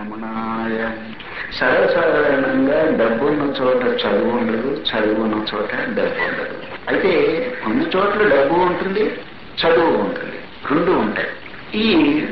రమణాయ సర్వసాధారణంగా డబ్బు ఉన్న చోట చదువు ఉండదు చదువు ఉన్న చోట డబ్బు ఉండదు అయితే కొన్ని చోట్ల డబ్బు ఉంటుంది చదువు ఉంటుంది రెండు ఉంటాయి ఈ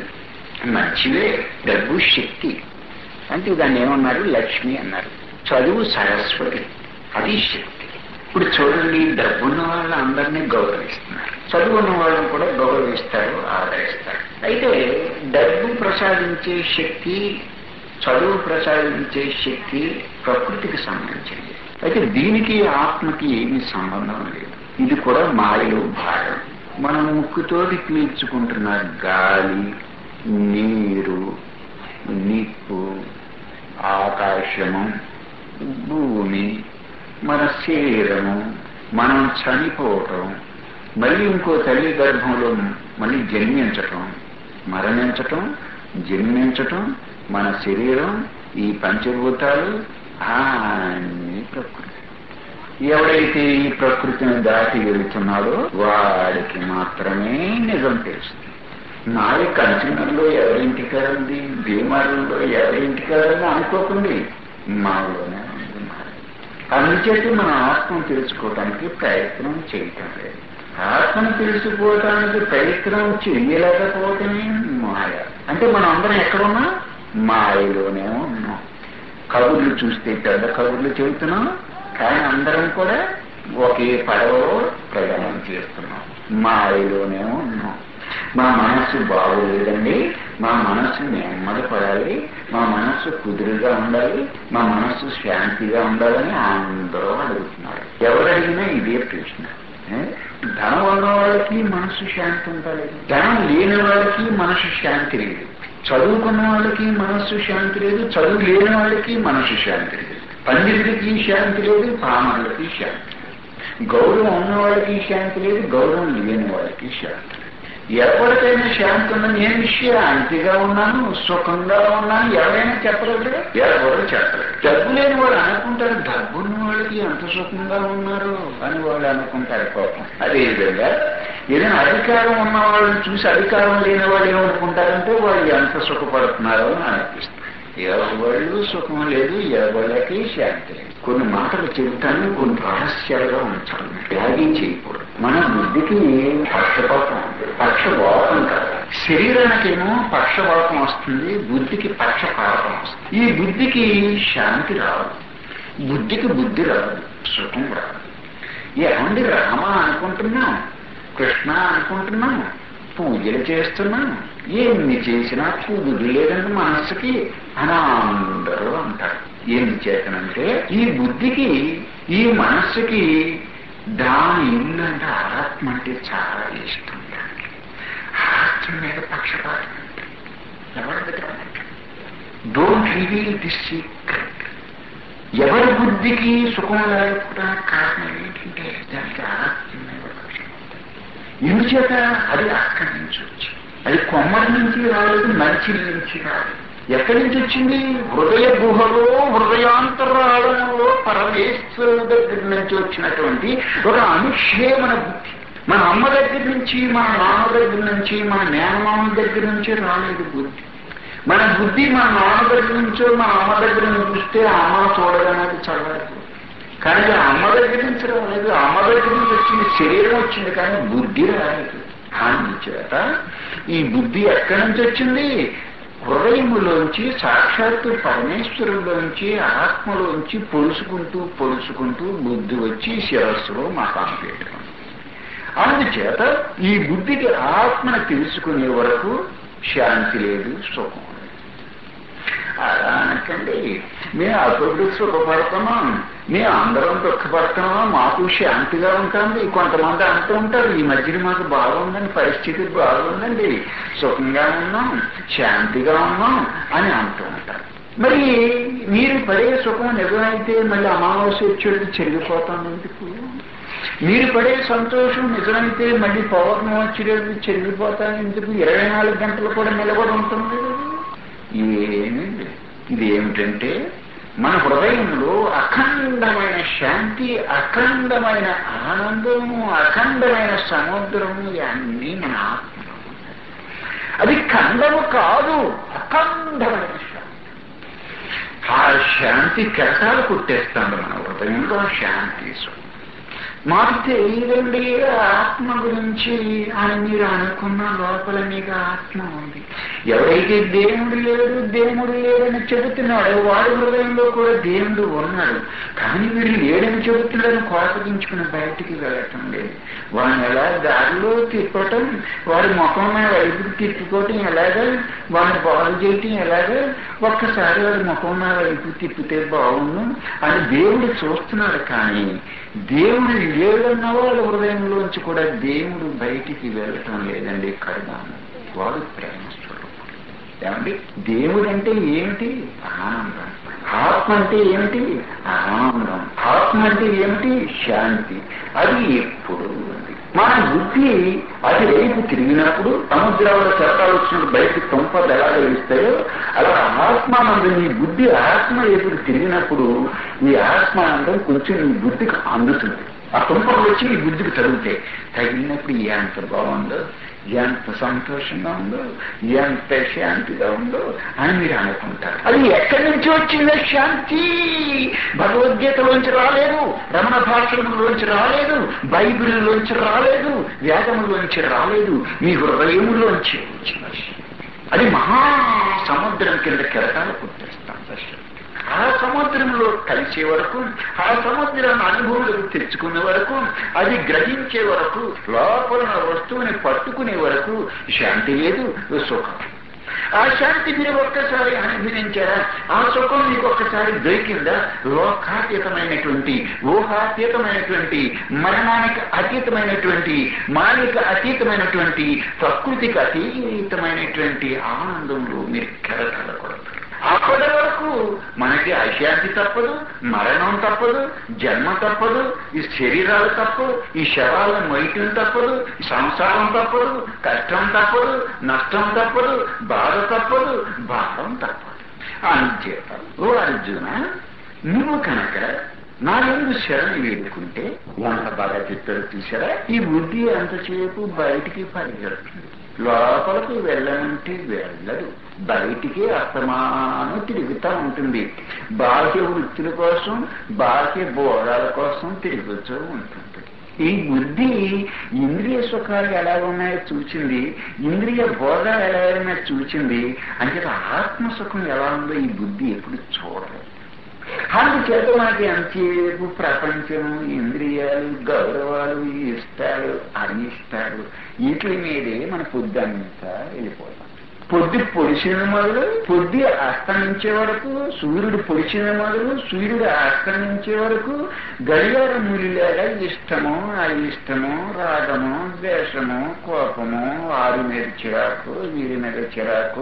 మంచివే డబ్బు శక్తి అంటే దాన్ని ఏమన్నారు లక్ష్మి అన్నారు చదువు సరస్వతి అది శక్తి ఇప్పుడు చూడండి డబ్బున్న వాళ్ళు అందరినీ గౌరవిస్తున్నారు చదువున్న వాళ్ళని కూడా గౌరవిస్తారు ఆదరిస్తారు అయితే డబ్బు ప్రసాదించే శక్తి చదువు ప్రసాదించే శక్తి ప్రకృతికి సంబంధించింది అయితే దీనికి ఆత్మకి ఏమీ సంబంధం లేదు ఇది కూడా మాయలో భాగం మనం ముక్కుతోటి పీల్చుకుంటున్న గాలి నీరు నిప్పు ఆకాశము భూమి మన శరీరము మనం చనిపోవటం మళ్ళీ ఇంకో తల్లి గర్భంలో మళ్ళీ జన్మించటం మరణించటం జన్మించటం మన శరీరం ఈ పంచభూతాలు అన్ని ప్రకృతి ఎవడైతే ఈ ప్రకృతిని దాటి వెళుతున్నాడో వాడికి మాత్రమే నిజం తెలుస్తుంది నాయ కన్సూమర్లో ఎవరింటికారు ఉంది భీమారుల్లో ఎవరింటికారు అని అనుకోకండి మాలోనే ఉంది మాయ అందుచేత మన ఆత్మను తెలుసుకోవడానికి ప్రయత్నం చేయటం లేదు ఆత్మను తెలుసుకోవడానికి ప్రయత్నం చేయలేకపోవటమే మాయ అంటే మనం అందరం ఎక్కడున్నా మాయలోనే ఉన్నాం కబుర్లు చూస్తే పెద్ద కబుర్లు చెబుతున్నాం కానీ అందరం కూడా ఒకే పడవలో ప్రయాణం చేస్తున్నాం మాయలోనే ఉన్నాం మా మనస్సు బాగోలేదండి మా మనస్సు నెమ్మది పడాలి మా మనస్సు కుదురుగా ఉండాలి మా మనస్సు శాంతిగా ఉండాలని అందరూ అడుగుతున్నారు ఎవరు అడిగినా ఇదే ప్రశ్న ఏ? ధనం ఉన్న వాళ్ళకి మనసు శాంతి ఉండాలి ధనం లేని వాళ్ళకి మనసు శాంతి లేదు చదువుకున్న వాళ్ళకి మనస్సు శాంతి లేదు చదువు లేని వాళ్ళకి మనసు శాంతి లేదు పండితుడికి శాంతి లేదు పామరులకి శాంతి లేదు గౌరవం ఉన్న వాళ్ళకి శాంతి లేదు గౌరవం లేని వాళ్ళకి శాంతి లేదు ఎవరికైనా శాంతి ఉందని నేను శాంతిగా ఉన్నాను సుఖంగా ఉన్నాను ఎవరైనా చెప్పలేదు ఎవరు చెప్పలేదు డబ్బు లేని వాళ్ళు అనుకుంటారు డబ్బున్న వాళ్ళకి ఎంత సుఖంగా ఉన్నారు అని వాళ్ళు అనుకుంటారు కోపం అదేవిధంగా ఏదైనా అధికారం ఉన్న వాళ్ళని చూసి అధికారం లేని వాళ్ళు ఏమనుకుంటారంటే వాళ్ళు ఎంత సుఖపడుతున్నారో అని అనిపిస్తుంది ఎవరు సుఖం లేదు ఎవరికి శాంతి లేదు కొన్ని మాటలు చెబుతాను కొన్ని రహస్యాలుగా ఉంచాలి త్యాగం చేయకూడదు మన బుద్ధికి పక్షపాతం ఉంది. పక్షపాతం కాదు శరీరానికేమో పక్షపాతం వస్తుంది బుద్ధికి పక్షపాతం వస్తుంది ఈ బుద్ధికి శాంతి రాదు బుద్ధికి బుద్ధి రాదు సుఖం రాదు ఏమండి రామ అనుకుంటున్నాం కృష్ణ అనుకుంటున్నాం పూజలు చేస్తున్నాం ఎన్ని చేసినా కుదురు లేదండి మనస్సుకి అని అందరూ అంటారు ఏం చేతనంటే ఈ బుద్ధికి ఈ మనస్సుకి దాని ఇల్లు అంటే ఆత్మ అంటే చాలా ఇష్టం దానికి ఆత్మ మీద పక్షపాతం ఉంటుంది. ఎవరి దగ్గర డోంట్ రివీల్ దిస్ సీక్రెట్ ఎవరి బుద్ధికి సుఖం లేకుండా కారణం ఏంటంటే దానికి ఆత్మ మీద పక్షపాతం ఎందుచేత అది అక్కడి నుంచి వచ్చి అది కొమ్మరి నుంచి రాలేదు మంచి నుంచి రాలేదు ఎక్కడి నుంచి వచ్చింది హృదయ గుహలో హృదయాంతరాళంలో పరమేశ్వరుడు దగ్గర నుంచి వచ్చినటువంటి ఒక అనుక్షేమణ బుద్ధి మన అమ్మ దగ్గర నుంచి మన నాన్న దగ్గర నుంచి మన మేనమామ దగ్గర నుంచి రాలేదు బుద్ధి మన బుద్ధి మన నాన్న దగ్గర నుంచో మన అమ్మ దగ్గర నుంచి చూస్తే అమ్మ చూడగానే చదవలేదు కానీ ఆ అమ్మ దగ్గర నుంచి రాలేదు అమ్మ దగ్గర నుంచి వచ్చింది శరీరం వచ్చింది కానీ బుద్ధి రాలేదు అందుచేత ఈ బుద్ధి ఎక్కడి నుంచి వచ్చింది హృదయములోంచి సాక్షాత్తు పరమేశ్వరులోంచి ఆత్మలోంచి పొలుసుకుంటూ పొలుసుకుంటూ బుద్ధి వచ్చి శిరస్సులో మకాం పెట్టుకుంది అందుచేత ఈ బుద్ధికి ఆత్మను తెలుసుకునే వరకు శాంతి లేదు సుఖం లేదు అలా అనకండి మేము అప్పుడు సుఖపడుతున్నాం మేము అందరం దుఃఖపడుతున్నాం మాకు శాంతిగా ఉంటుంది కొంతమంది అంటూ ఉంటారు ఈ మధ్యన మాకు బాగుందండి పరిస్థితి బాగుందండి సుఖంగా ఉన్నాం శాంతిగా ఉన్నాం అని అంటూ ఉంటారు మరి మీరు పడే సుఖం నిజమైతే మళ్ళీ అమావాస్య వచ్చేది చెల్లిపోతాం ఎందుకు మీరు పడే సంతోషం నిజమైతే మళ్ళీ పౌర్ణమి వచ్చేది చెల్లిపోతాను ఎందుకు ఇరవై నాలుగు గంటలు కూడా నిలబడి ఉంటుంది కదా ఏమీ లేదు. ఇది ఏమిటంటే మన హృదయంలో అఖండమైన శాంతి అఖండమైన ఆనందము అఖండమైన సముద్రము ఇవన్నీ మన ఆత్మలో ఉన్నాయి. అది ఖండము కాదు అఖండమైన శాంతి ఆ శాంతి కెరటాలు కుట్టేస్తాడు మన హృదయంలో శాంతి సుఖం మాకు తెలియదండి ఆత్మ గురించి అని మీరు అనుకున్న లోపల మీకు ఆత్మ ఉంది ఎవరైతే దేవుడు లేడు దేవుడు లేడని చెబుతున్నాడు వాడి హృదయంలో కూడా దేవుడు ఉన్నాడు కానీ వీడు లేడని చెబుతున్నాడని కోపగించుకుని బయటికి వెళ్ళటం లేదు వాడిని ఎలా దారిలో తిప్పటం వాడి ముఖం మీద వైపుకి తిప్పుకోవటం ఎలాగా వాడిని బాగు చేయటం ఎలాగా ఒక్కసారి వాడి ముఖం మీద వైపు తిప్పితే బాగుండు అని దేవుడు చూస్తున్నాడు కానీ దేవుడు లేడన్న వాళ్ళ హృదయంలోంచి కూడా దేవుడు బయటికి వెళ్ళటం లేదండి కడదాము వాడు ప్రేమ స్వరూపుడు ఏమండి దేవుడు అంటే ఏమిటి ఆనందం ఆత్మ అంటే ఏమిటి ఆనందం ఆత్మ అంటే ఏమిటి శాంతి అది ఎప్పుడు ఉంది మన బుద్ధి అది వైపు తిరిగినప్పుడు సముద్రంలో శబ్దాలు వచ్చినప్పుడు బయటకు తుంపలు ఎలా వెలుస్తాయో అలా ఆత్మానందం నీ బుద్ధి ఆత్మ ఎప్పుడు తిరిగినప్పుడు ఈ ఆత్మానందం కొంచెం నీ బుద్ధికి అందుతుంది ఆ తుంపలు వచ్చి నీ బుద్ధికి తగులుతాయి తగిలినప్పుడు ఎంత బాగుందో ఎంత సంతోషంగా ఉందో ఎంత శాంతిగా ఉందో అని మీరు అనుకుంటారు అది ఎక్కడి నుంచి వచ్చిందో శాంతి భగవద్గీతలోంచి రాలేదు రమణ భాషలోంచి రాలేదు బైబిల్లోంచి రాలేదు వేదములోంచి రాలేదు మీ హృదయములోంచి వచ్చిన అది మహా సముద్రం కింద కెరటాలు పుట్టేస్తాం దర్శనం ఆ సముద్రంలో కలిసే వరకు ఆ సముద్రాన్ని అనుభవంలోకి తెచ్చుకునే వరకు అది గ్రహించే వరకు లోపల వస్తువుని పట్టుకునే వరకు శాంతి లేదు సుఖం ఆ శాంతి మీరు ఒక్కసారి అనుభవించారా ఆ సుఖం మీకు ఒక్కసారి దొరికిందా లోకాతీతమైనటువంటి ఊహాతీతమైనటువంటి మరణానికి అతీతమైనటువంటి మాలిక అతీతమైనటువంటి ప్రకృతికి అతీతమైనటువంటి ఆనందంలో మీరు కెరటాల కొడతారు అప్పటి వరకు మనకి అశాంతి తప్పదు మరణం తప్పదు జన్మ తప్పదు ఈ శరీరాలు తప్పదు ఈ శవాలను మొయ్యటం తప్పదు సంసారం తప్పదు కష్టం తప్పదు నష్టం తప్పదు బాధ తప్పదు భావం తప్పదు అంచేత ఓ అర్జున నువ్వు కనుక నా ఎందు శరణి వేడుకుంటే ఎంత బాగా చెప్పారు చూసారా ఈ బుద్ధి ఎంతసేపు బయటికి పరిగెడుతుంది లోపలికి వెళ్ళమంటే వెళ్ళదు బయటికి అస్తమానం తిరుగుతూ ఉంటుంది బాహ్య వృత్తుల కోసం బాహ్య భోగాల కోసం తిరుగుతూ ఉంటుంది ఈ బుద్ధి ఇంద్రియ సుఖాలు ఎలా ఉన్నాయో చూసింది ఇంద్రియ భోగాలు ఎలా ఉన్నాయో చూసింది అంటే ఆత్మ సుఖం ఎలా ఉందో ఈ బుద్ధి ఎప్పుడు చూడలేదు అందుచేత మనకి ఎంతసేపు ప్రపంచం ఇంద్రియాలు గౌరవాలు ఇష్టాలు అనిష్టాలు వీటి మీదే మన పొద్దు అంతా వెళ్ళిపోతాం పొద్దు పొడిచిన మొదలు పొద్దు అస్తమించే వరకు సూర్యుడు పొడిచిన మొదలు సూర్యుడు అస్తమించే వరకు గడియార ములిలాగా ఇష్టము అయిష్టము రాగము ద్వేషము కోపము వారి మీద చిరాకు వీరి మీద చిరాకు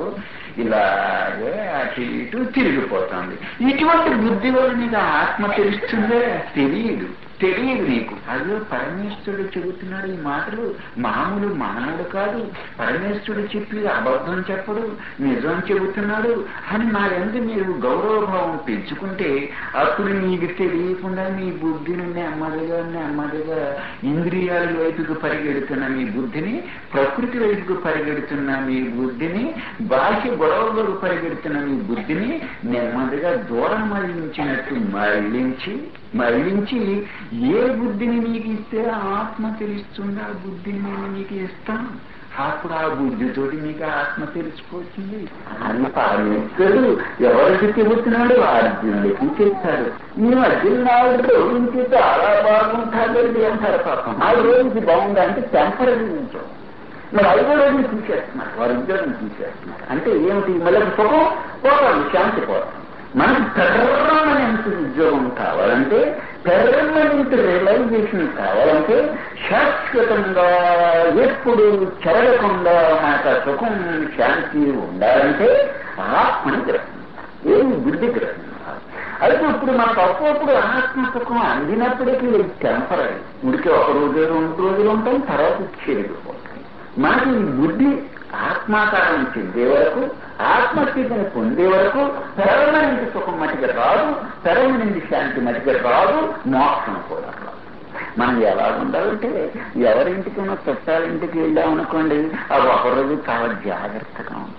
ఇలాగే అటు ఇటు తిరిగిపోతుంది ఇటువంటి బుద్ధి వల్ల నీకు ఆత్మ తెలుస్తుందే తెలియదు తెలియదు నీకు అయ్యో పరమేశ్వరుడు చెబుతున్నాడు ఈ మాటలు మామూలు మానవుడు కాదు పరమేశ్వరుడు చెప్పి అబద్ధం చెప్పడు నిజం చెబుతున్నాడు అని నా ఎందు మీరు గౌరవభావం పెంచుకుంటే అప్పుడు నీకు తెలియకుండా మీ బుద్ధిని నెమ్మదిగా నెమ్మదిగా ఇంద్రియాల వైపుకు పరిగెడుతున్న మీ బుద్ధిని ప్రకృతి వైపుకు పరిగెడుతున్న మీ బుద్ధిని బాహ్య గొడవలకు పరిగెడుతున్న మీ బుద్ధిని నెమ్మదిగా దూరం మళ్లించినట్టు మళ్లించి మళ్లించి ఏ బుద్ధిని నీకు ఇస్తే ఆత్మ తెలుస్తుంది ఆ బుద్ధిని నేను నీకు ఇస్తాను అప్పుడు ఆ బుద్ధితోటి నీకు ఆత్మ తెలిసిపోతుంది అని పరమేశ్వరుడు ఎవరికి చెబుతున్నాడు అర్జునుడికి చెప్తాడు ఈ అర్జున్ నాయుడు ఇంటి చాలా బాగుంటుంది అంటారు పాపం ఆ రోజుకి బాగుందా అంటే టెంపరీ ఉంచాం మరి ఐదో రోజులు తీసేస్తున్నారు వారి ఉద్యోగం తీసేస్తున్నారు అంటే ఏమిటి మళ్ళీ సుఖం పోతాం శాంతి పోతాం మనకి పెర్రమనెంత ఉద్యోగం కావాలంటే పెర్రమనెంత రియలైజేషన్ కావాలంటే శాశ్వతంగా ఎప్పుడు చెరగకుండా మనకు ఆ సుఖం శాంతి ఉండాలంటే ఆత్మని గ్రహించాలి ఏమి బుద్ధి గ్రహించాలి అయితే ఇప్పుడు మనకు అప్పుడప్పుడు ఆత్మ సుఖం అందినప్పటికీ ఇది టెంపరీ ఉడికి ఒక రోజు రెండు రోజులు ఉంటాం తర్వాత చెరిగిపోతాం మనకి ఈ బుద్ధి ఆత్మాకారం చెందే వరకు ఆత్మస్థితిని పొందే వరకు పెరగనంత సుఖం మటికి రాదు పెరగనంది శాంతి మటికి రాదు మోక్షం కూడా రాదు మనం ఎలా ఉండాలంటే ఎవరింటికి ఉన్న చుట్టాలింటికి వెళ్ళామనుకోండి అది ఒకరోజు చాలా జాగ్రత్తగా ఉంటాం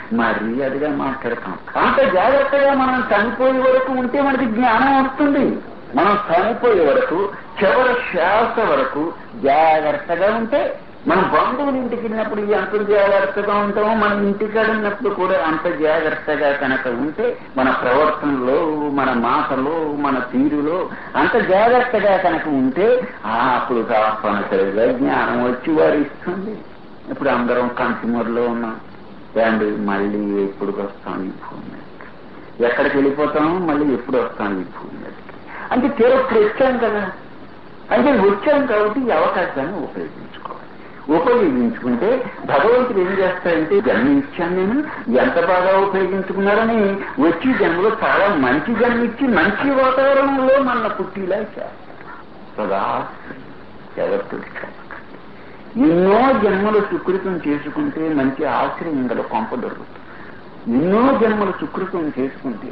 మర్యాదగా మాట్లాడతాం అంత జాగ్రత్తగా మనం చనిపోయే వరకు ఉంటే మనకి జ్ఞానం వస్తుంది మనం చనిపోయే వరకు చివరి శ్వాస వరకు జాగ్రత్తగా ఉంటే మన బంధువుల ఇంటికి వెళ్ళినప్పుడు ఎంత జాగ్రత్తగా ఉంటామో మన ఇంటికి వెళ్ళినప్పుడు కూడా అంత జాగ్రత్తగా కనుక ఉంటే మన ప్రవర్తనలో మన మాటలో మన తీరులో అంత జాగ్రత్తగా కనుక ఉంటే ఆ అప్పుడు తప్పనిసరిగా జ్ఞానం వచ్చి వారు ఇస్తుంది ఇప్పుడు అందరం కంటిమూరులో ఉన్నాం అండి మళ్ళీ ఎప్పుడు వస్తాం ఈ భూమి మీదకి? ఎక్కడికి వెళ్ళిపోతాం మళ్ళీ ఎప్పుడు వస్తాం ఈ భూమి మీదకి? అంటే తీరప్పుడు వచ్చాం కదా అంటే వచ్చాం కాబట్టి ఈ అవకాశాన్ని ఉపయోగించుకోవాలి ఉపయోగించుకుంటే భగవంతుడు ఏం చేస్తాడంటే జన్మ ఇచ్చాను నేను ఎంత బాగా ఉపయోగించుకున్నారని వచ్చి జన్మలో చాలా మంచి జన్మ ఇచ్చి మంచి వాతావరణంలో మన పుట్టిలా చేస్తాడు సదా ఎవరితో ఎన్నో జన్మలు సుకృతం చేసుకుంటే మంచి ఆశ్రయం గల కొంప దొరుకుతుంది ఎన్నో జన్మలు సుకృతం చేసుకుంటే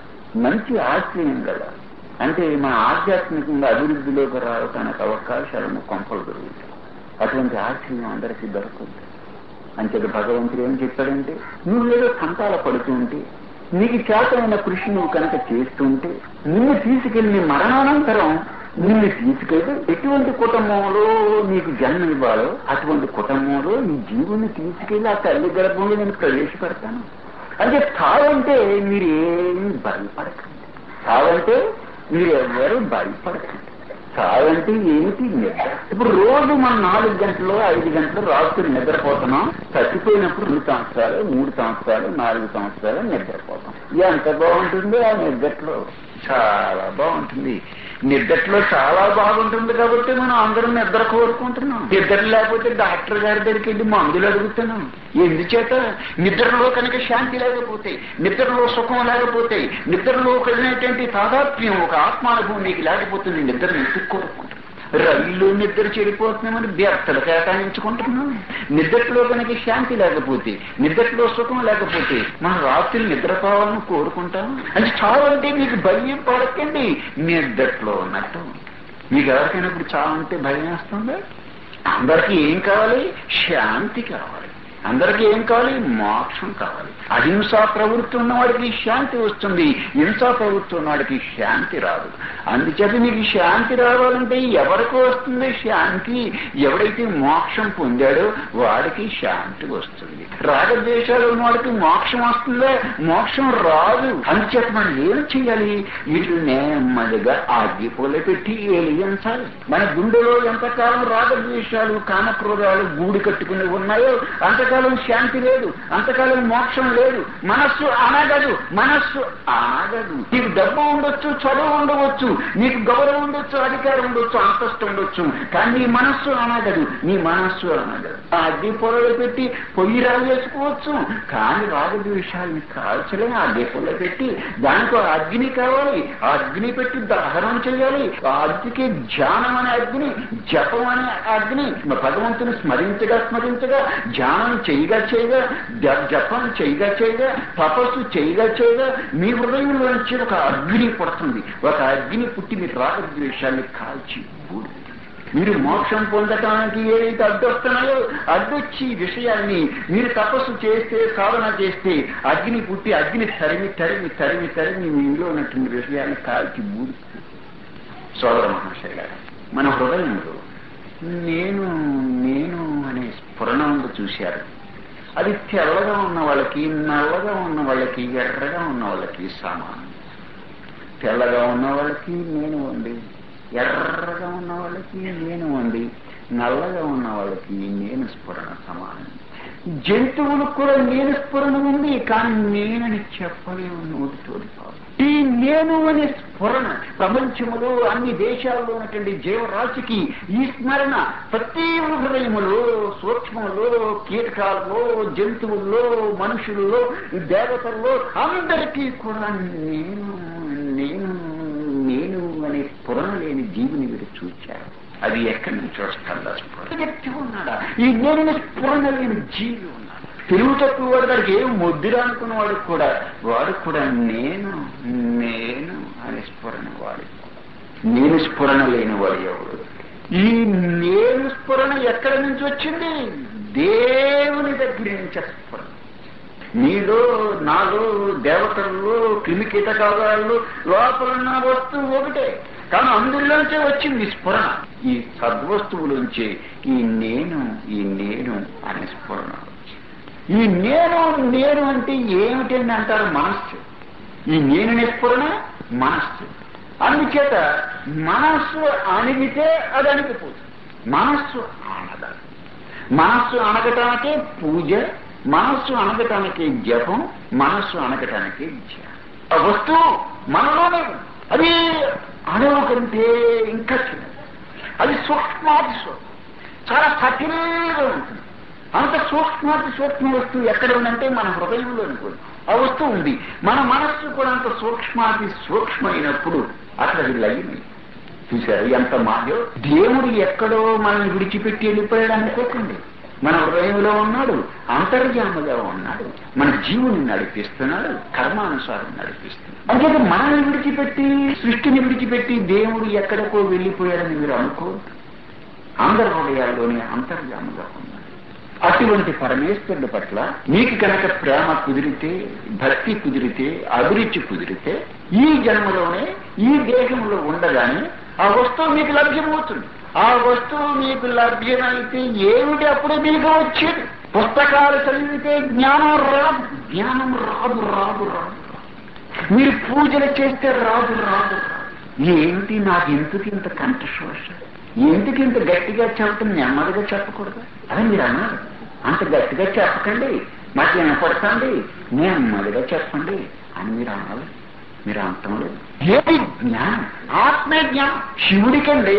మంచి ఆశ్రయం గల అంటే మన ఆధ్యాత్మికంగా అభివృద్ధిలోకి రావడానికి అవకాశాలను కొంపలు దొరుకుతాయి అటువంటి ఆశ్రయం అందరికీ దొరుకుతుంది అంచేత భగవంతుడు ఏం చెప్పాడంటే నువ్వు ఏదో సంతాల పడుతూ ఉంటే నీకు చేతమైన కృషి నువ్వు కనుక చేస్తుంటే నిన్ను తీసుకెళ్లి నీ మరణానంతరం నిన్ను తీసుకెళ్తే ఎటువంటి కుటుంబంలో నీకు జన్మ ఇవ్వాలో అటువంటి కుటుంబంలో ఈ జీవుని తీసుకెళ్లి ఆ తల్లి గర్భంలో నేను ప్రవేశపెడతాను అంటే చావంటే మీరు ఏమి భయపడకండి చావంటే మీరు ఎవరు భయపడకండి చావంటే ఏమిటి నిద్ర ఇప్పుడు రోజు మనం నాలుగు గంటలు ఐదు గంటలు రాత్రి నిద్రపోతున్నాం చచ్చిపోయినప్పుడు రెండు సంవత్సరాలు మూడు సంవత్సరాలు నాలుగు సంవత్సరాలు నిద్రపోతాం ఎంత బాగుంటుంది ఆ నిద్రలో చాలా బాగుంటుంది నిద్రలో చాలా బాగుంటుంది కాబట్టి మనం అందరం నిద్ర కోరుకుంటున్నాం నిద్ర లేకపోతే డాక్టర్ గారి దగ్గరికి వెళ్ళి మందులు అడుగుతున్నాం ఎందుచేత నిద్రలో కనుక శాంతి లేకపోతే నిద్రలో సుఖం లేకపోతే నిద్రలో కలిగినటువంటి తాదాత్మ్యం ఒక ఆత్మానుభవం నీకు లేకపోతే నీ నిద్ర ఎందుకు కోరుకుంటున్నాం రైల్లో నిద్ర చెడిపోతున్నామని వ్యర్థలు కేటాయించుకుంటున్నాం నిద్రలో కనుక శాంతి లేకపోతే నిద్రలో సుఖం లేకపోతే మనం రాత్రి నిద్రపోవాలని కోరుకుంటాం అంటే చావంటే మీకు భయం పడకండి నిద్రలో ఉన్నట్టు మీకు ఎవరికైనా ఇప్పుడు చావంటే భయం వేస్తుందా అందరికీ ఏం కావాలి శాంతి కావాలి అందరికీ ఏం కావాలి మోక్షం కావాలి అహింసా ప్రవృత్తి ఉన్నవాడికి శాంతి వస్తుంది హింసా ప్రవృత్తి ఉన్నవాడికి శాంతి రాదు అందుచేత మీకు శాంతి రావాలంటే ఎవరికి వస్తుంది శాంతి ఎవడైతే మోక్షం పొందాడో వాడికి శాంతి వస్తుంది రాగద్వేషాలు ఉన్నవాడికి మోక్షం వస్తుందా మోక్షం రాదు అందుచేత మనం ఏం చేయాలి వీటిని నెమ్మదిగా ఆగ్గిపోలే పెట్టి ఏలియంచాలి మన గుండెలో ఎంతకాలం రాగద్వేషాలు కామక్రోధాలు గూడు కట్టుకుని ఉన్నాయో అంతకాలం శాంతి లేదు అంతకాలం మోక్షం లేదు మనస్సు అనగదు మనస్సు ఆగదు నీకు డబ్బు ఉండొచ్చు చదువు ఉండవచ్చు నీకు గౌరవం ఉండొచ్చు అధికారం ఉండొచ్చు అంతస్తు ఉండొచ్చు కానీ నీ మనస్సు అనగదు నీ మనస్సు అనగదు ఆ అగ్గి పొరలు పెట్టి పొయ్యి రాజేసుకోవచ్చు కానీ రాగద్వేషాలని కాల్చలేని ఆ అగ్గి పొల పెట్టి దానికి ఆ అగ్ని కావాలి ఆ అగ్ని పెట్టి దహనం చేయాలి ఆ అగ్నికి ధ్యానం అనే అగ్ని జపం అనే అగ్ని భగవంతుని స్మరించగా స్మరించగా ధ్యానం చేయగా చేయగా జ- జపం చేయగా చేయగా తపస్సు చేయగా చేయగా మీ హృదయంలోంచి ఒక అగ్ని పుడుతుంది ఒక అగ్ని పుట్టి మీ రాగద్వేషాన్ని కాల్చి బూడిద మీరు మోక్షం పొందటానికి ఏదైతే అడ్డొస్తున్నాయో అడ్డొచ్చి ఈ విషయాన్ని మీరు తపస్సు చేస్తే సాధన చేస్తే అగ్ని పుట్టి అగ్ని తరిమి తరిమి తరిమి తరిమి మీలో ఉన్నటువంటి విషయాన్ని కాల్చి బూడుతుంది సోదర మహాశయ గారు మన హృదయంలో నేను నేను అనే స్ఫురణ ఉంది చూశారు అది తెల్లగా ఉన్న వాళ్ళకి నల్లగా ఉన్న వాళ్ళకి ఎర్రగా ఉన్న వాళ్ళకి సమానం తెల్లగా ఉన్న వాళ్ళకి నేను ఉంది ఎర్రగా ఉన్న వాళ్ళకి నేను ఉంది నల్లగా ఉన్న వాళ్ళకి నేను స్ఫురణ సమానం జంతువులకు కూడా నేను స్ఫురణ ఉంది కానీ నేనని చెప్పలేము నోటితోటి కాదు. ఈ నేను అనే స్ఫురణ ప్రపంచములో అన్ని దేశాల్లో ఉన్నటువంటి జీవరాశికి ఈ స్మరణ ప్రతి హృదయములో సూక్ష్మంలో కీటకాలలో జంతువుల్లో మనుషుల్లో దేవతల్లో అందరికీ కూడా నేను నేను నేను అనే స్ఫురణ లేని జీవిని వీరు చూచారు అది ఎక్కడి నుంచి వస్తుందా స్ఫురణ వ్యక్తి ఉన్నాడా ఈ నేను స్ఫురణ లేని జీవి ఉన్నాడు తెలుగు తక్కువ వాడు దానికి ఏం ముద్దురా అనుకున్న వాడు కూడా వాడు కూడా నేను నేను అనే స్ఫురణ వాడు నేను స్ఫురణ లేని వాడు ఎవడు ఈ నేను స్ఫురణ ఎక్కడి నుంచి వచ్చింది దేవుని దగ్గర నుంచి ఆ స్ఫురణ నీలో నాలో దేవతల్లో క్రిమి కీటకాలు లోపల ఉన్న వస్తువు ఒకటే కానీ అందులోంచే వచ్చింది స్ఫురణ ఈ సద్వస్తువులోంచి ఈ నేను ఈ నేను అనే స్ఫురణ ఈ నేను నేను అంటే ఏమిటండి అంటారు మనస్సు ఈ నేను నిస్ఫురణ మనస్సు అందుచేత మనస్సు అణిగితే అది అణిగిపోతుంది మనస్సు అనదాలి మనస్సు అనగటానికే పూజ మనస్సు అనగటానికి జపం మనస్సు అనగటానికి ధ్యానం ఆ వస్తువు మనలోనే ఉంది. అది అణువు కంటే ఇంకా చిన్నది అది సూక్ష్మాది సూక్ష్మం చాలా సటిల్గా ఉంటుంది అంత సూక్ష్మాతి సూక్ష్మ వస్తువు ఎక్కడ ఉందంటే మన హృదయంలో ఉంటుంది ఆ వస్తువు ఉంది మన మనస్సు కూడా అంత సూక్ష్మాతి సూక్ష్మైనప్పుడు అక్కడ అది లయమైంది చూశారు ఎంత మాయో దేవుడు ఎక్కడో మనల్ని విడిచిపెట్టి వెళ్ళిపోయాడు అనుకోకండి మన హృదయంలో ఉన్నాడు అంతర్యామగా ఉన్నాడు మన జీవుని నడిపిస్తున్నాడు కర్మానుసారం నడిపిస్తున్నాడు అంచేత మనల్ని విడిచిపెట్టి సృష్టిని విడిచిపెట్టి దేవుడు ఎక్కడికో వెళ్ళిపోయాడని మీరు అనుకోవద్దు అందరి హృదయాల్లోనే అంతర్యామగా ఉన్నాడు అటువంటి పరమేశ్వరుడి పట్ల మీకు కనుక ప్రేమ కుదిరితే భక్తి కుదిరితే అభిరుచి కుదిరితే ఈ జన్మలోనే ఈ దేహంలో ఉండగానే ఆ వస్తువు మీకు లభ్యమవుతుంది ఆ వస్తువు మీకు లభ్యమైతే ఏమిటి అప్పుడు మీకు వచ్చేది పుస్తకాలు చదివితే జ్ఞానం రాదు జ్ఞానం రాదు రాదు రాదు మీరు పూజలు చేస్తే రాదు రాదు రాదు ఏంటి నాకు ఎందుకు ఇంత కంఠశోష ఎందుకు ఇంత గట్టిగా చెప్పటం నెమ్మదిగా చెప్పకూడదు అని మీరు అన్నారు అంత గట్టిగా చెప్పకండి మాకు వినపడతండి నెమ్మదిగా చెప్పండి అని మీరు అన్నారు మీరు అంటం లేదు ఏది జ్ఞానం ఆత్మే జ్ఞానం శివుడికండి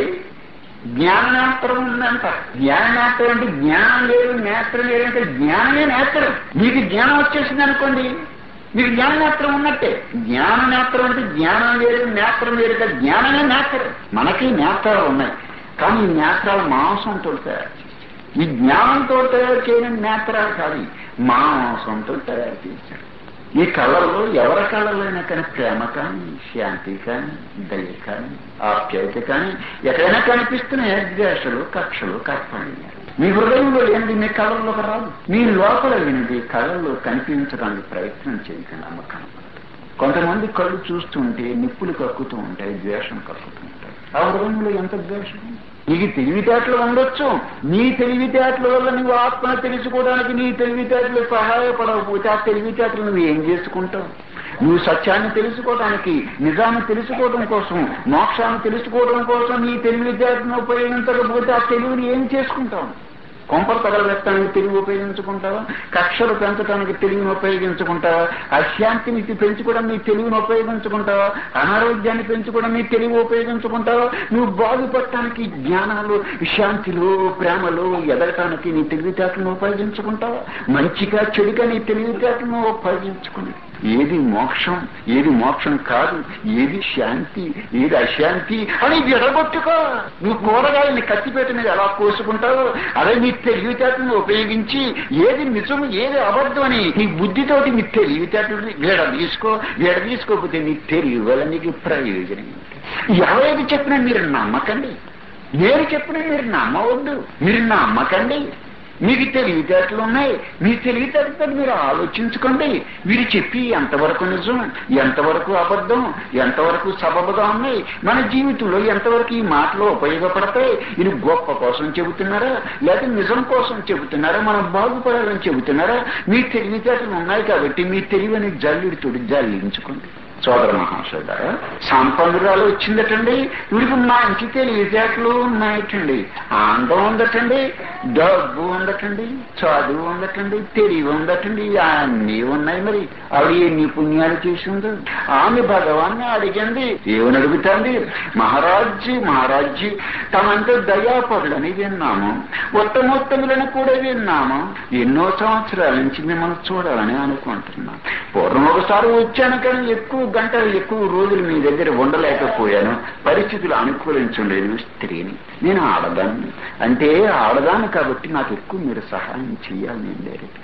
జ్ఞాననేత్రం ఉందంట జ్ఞాననేత్రం అంటే జ్ఞానం లేదు నేత్రం లేదంటే జ్ఞానమే నేత్రం మీకు జ్ఞానం వచ్చేసింది అనుకోండి మీకు జ్ఞాననేత్రం ఉన్నట్టే జ్ఞాననేత్రం అంటే జ్ఞానం లేదు నేత్రం లేదు కదా జ్ఞానమే నేత్రం మనకి నేత్రాలు ఉన్నాయి కానీ ఈ నేత్రాలు మాంసంతో తయారు చేశారు. ఈ జ్ఞానంతో తయారు చేయని నేత్రాలు కాదు మాంసంతో తయారు చేశారు ఈ కళల్లో ఎవరి కళలోనైనా కానీ ప్రేమ కానీ శాంతి కానీ దయ కానీ ఆప్యాయత కానీ ఎక్కడైనా కనిపిస్తున్నాయి ద్వేషలు కక్షలు కర్పణీయాలు మీ హృదయంలో లేనిది మీ కళల్లోకి రాదు మీ లోపల లేనిది కళల్లో కనిపించడానికి ప్రయత్నం చేయకండి నమ్మకం కొంతమంది కళ్ళు చూస్తుంటే నిప్పులు కక్కుతూ ఉంటాయి ద్వేషం కక్కుతూ ఉంటాయి ఆ హృదయంలో ఎంత ద్వేషం నీకు తెలివితేటలు ఉండొచ్చు నీ తెలివితేటల వల్ల నువ్వు ఆత్మను తెలుసుకోవడానికి నీ తెలివితేటలు సహాయపడకపోతే ఆ తెలివితేటలు నువ్వు ఏం చేసుకుంటావు నువ్వు సత్యాన్ని తెలుసుకోవడానికి నిజాన్ని తెలుసుకోవడం కోసం మోక్షాన్ని తెలుసుకోవడం కోసం నీ తెలివితేటను ఉపయోగించకపోతే ఆ తెలివిని ఏం చేసుకుంటావు కొంపలు తగలబెట్టడానికి తెలివి ఉపయోగించుకుంటావా కక్షలు పెంచడానికి తెలివిని ఉపయోగించుకుంటావా అశాంతిని పెంచుకోవడం నీ తెలివిని ఉపయోగించుకుంటావా అనారోగ్యాన్ని పెంచుకోవడం నీ తెలివి ఉపయోగించుకుంటావా నువ్వు బాగుపడటానికి జ్ఞానాలు శాంతిలో ప్రేమలో ఎదగటానికి నీ తెలివితేటలను ఉపయోగించుకుంటావా మంచిగా చెడుగా నీ తెలివితేటలను ఉపయోగించుకుని ఏది మోక్షం ఏది మోక్షం కాదు ఏది శాంతి ఏది అశాంతి అని విడగొట్టుకో నువ్వు కూరగాయల్ని కత్తిపేట మీద ఎలా కోసుకుంటావో అదే నీ తెలివితేటలను ఉపయోగించి ఏది నిజం ఏది అబద్ధం అని నీ బుద్ధితోటి నీ తెలివితేటలు వీడ తీసుకో వీడ తీసుకోకపోతే నీ తెలివి వల్ల నీకు ప్రయోజనం ఏంటి? ఎవరేది చెప్పినా మీరు నమ్మకండి నేను చెప్పినా మీరు నమ్మవద్దు మీరు నమ్మకండి మీకు తెలివితేటలు ఉన్నాయి మీ తెలివితేటతో మీరు ఆలోచించుకోండి మీరు చెప్పి ఎంతవరకు నిజం ఎంతవరకు అబద్ధం ఎంతవరకు సబబుగా ఉన్నాయి మన జీవితంలో ఎంతవరకు ఈ మాటలు ఉపయోగపడతాయి ఇది గొప్ప కోసం చెబుతున్నారా లేకపోతే నిజం కోసం చెబుతున్నారా మనం బాగుపడాలని చెబుతున్నారా మీ తెలివితేటలు ఉన్నాయి కాబట్టి మీ తెలివిని జల్లుడితోటి జల్లించుకోండి సోదర మహాశోదర సంపన్నురాలు వచ్చిందటండి వీడికి మంచి తెలివితేటలు ఉన్నాయటండి ఆనందం ఉందటండి డబ్బు ఉందటండి చదువు ఉందటండి తెలివి ఉందటండి అన్నీ ఉన్నాయి మరి ఆవిడ ఎన్ని పుణ్యాలు చేసిందో ఆమె భగవాన్ని అడిగింది ఏమని అడుగుతాంది మహారాజ్జీ మహారాజ్జీ తమంతా దయాపరులని విన్నాము ఉత్తమోత్తములను కూడా విన్నాము ఎన్నో సంవత్సరాల నుంచి మిమ్మల్ని చూడాలని అనుకుంటున్నాం పూర్వం ఒకసారి వచ్చాను కానీ ఎక్కువ గంటలు ఎక్కువ రోజులు మీ దగ్గర ఉండలేకపోయాను పరిస్థితులు అనుకూలించలేదు స్త్రీని నేను ఆడదాన్ని అంటే ఆడదాన్ని కాబట్టి నాకు ఎక్కువ మీరు సహాయం చేయాలి నేను డైరెక్ట్గా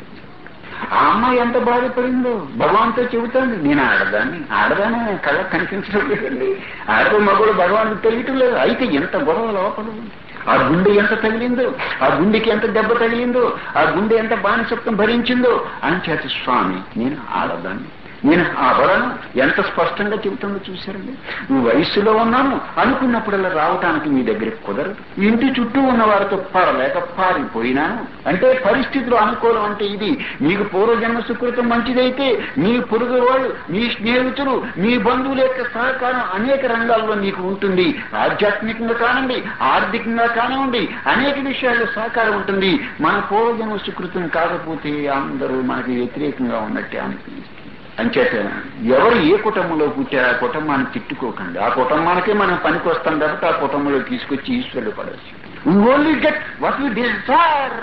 ఆ అమ్మాయి ఎంత బాధపడిందో భగవాన్తో చెబుతాను నేను ఆడదాన్ని ఆడదాన్ని కళ్ళ కనిపించడం లేదండి ఆడదో మగవాడు భగవాన్ తెలియటం లేదు అయితే ఎంత గొడవ లోపల ఉంది. ఆ గుండె ఎంత తగిలిందో ఆ గుండెకి ఎంత దెబ్బ తగిలిందో ఆ గుండె ఎంత బానిసత్వం భరించిందో అని చేత స్వామి నేను ఆడదాన్ని నేను ఆ వలను ఎంత స్పష్టంగా చెబుతుందో చూశారండి నువ్వు వయస్సులో ఉన్నాను అనుకున్నప్పుడల్లా రావటానికి మీ దగ్గరికి కుదరదు ఇంటి చుట్టూ ఉన్న వారితో పడలేక పారిపోయినాను అంటే పరిస్థితులు అనుకూలం అంటే ఇది మీకు పూర్వజన్మ సుకృతం మంచిదైతే మీ పొరుగు వాళ్ళు మీ స్నేహితులు మీ బంధువుల యొక్క సహకారం అనేక రంగాల్లో నీకు ఉంటుంది ఆధ్యాత్మికంగా కానివ్వండి ఆర్థికంగా కానివ్వండి అనేక విషయాల్లో సహకారం ఉంటుంది మన పూర్వజన్మ సుకృతం కాకపోతే అందరూ మనకి వ్యతిరేకంగా ఉన్నట్టే అనిపిస్తుంది అంచేత ఎవరు ఏ కుటుంబంలో పుట్టారు ఆ కుటుంబాన్ని తిట్టుకోకండి ఆ కుటుంబానికే మనం పనికి వస్తాం కాబట్టి ఆ కుటుంబంలో తీసుకొచ్చి ఈశ్వరుడు పడవచ్చు only get what you desire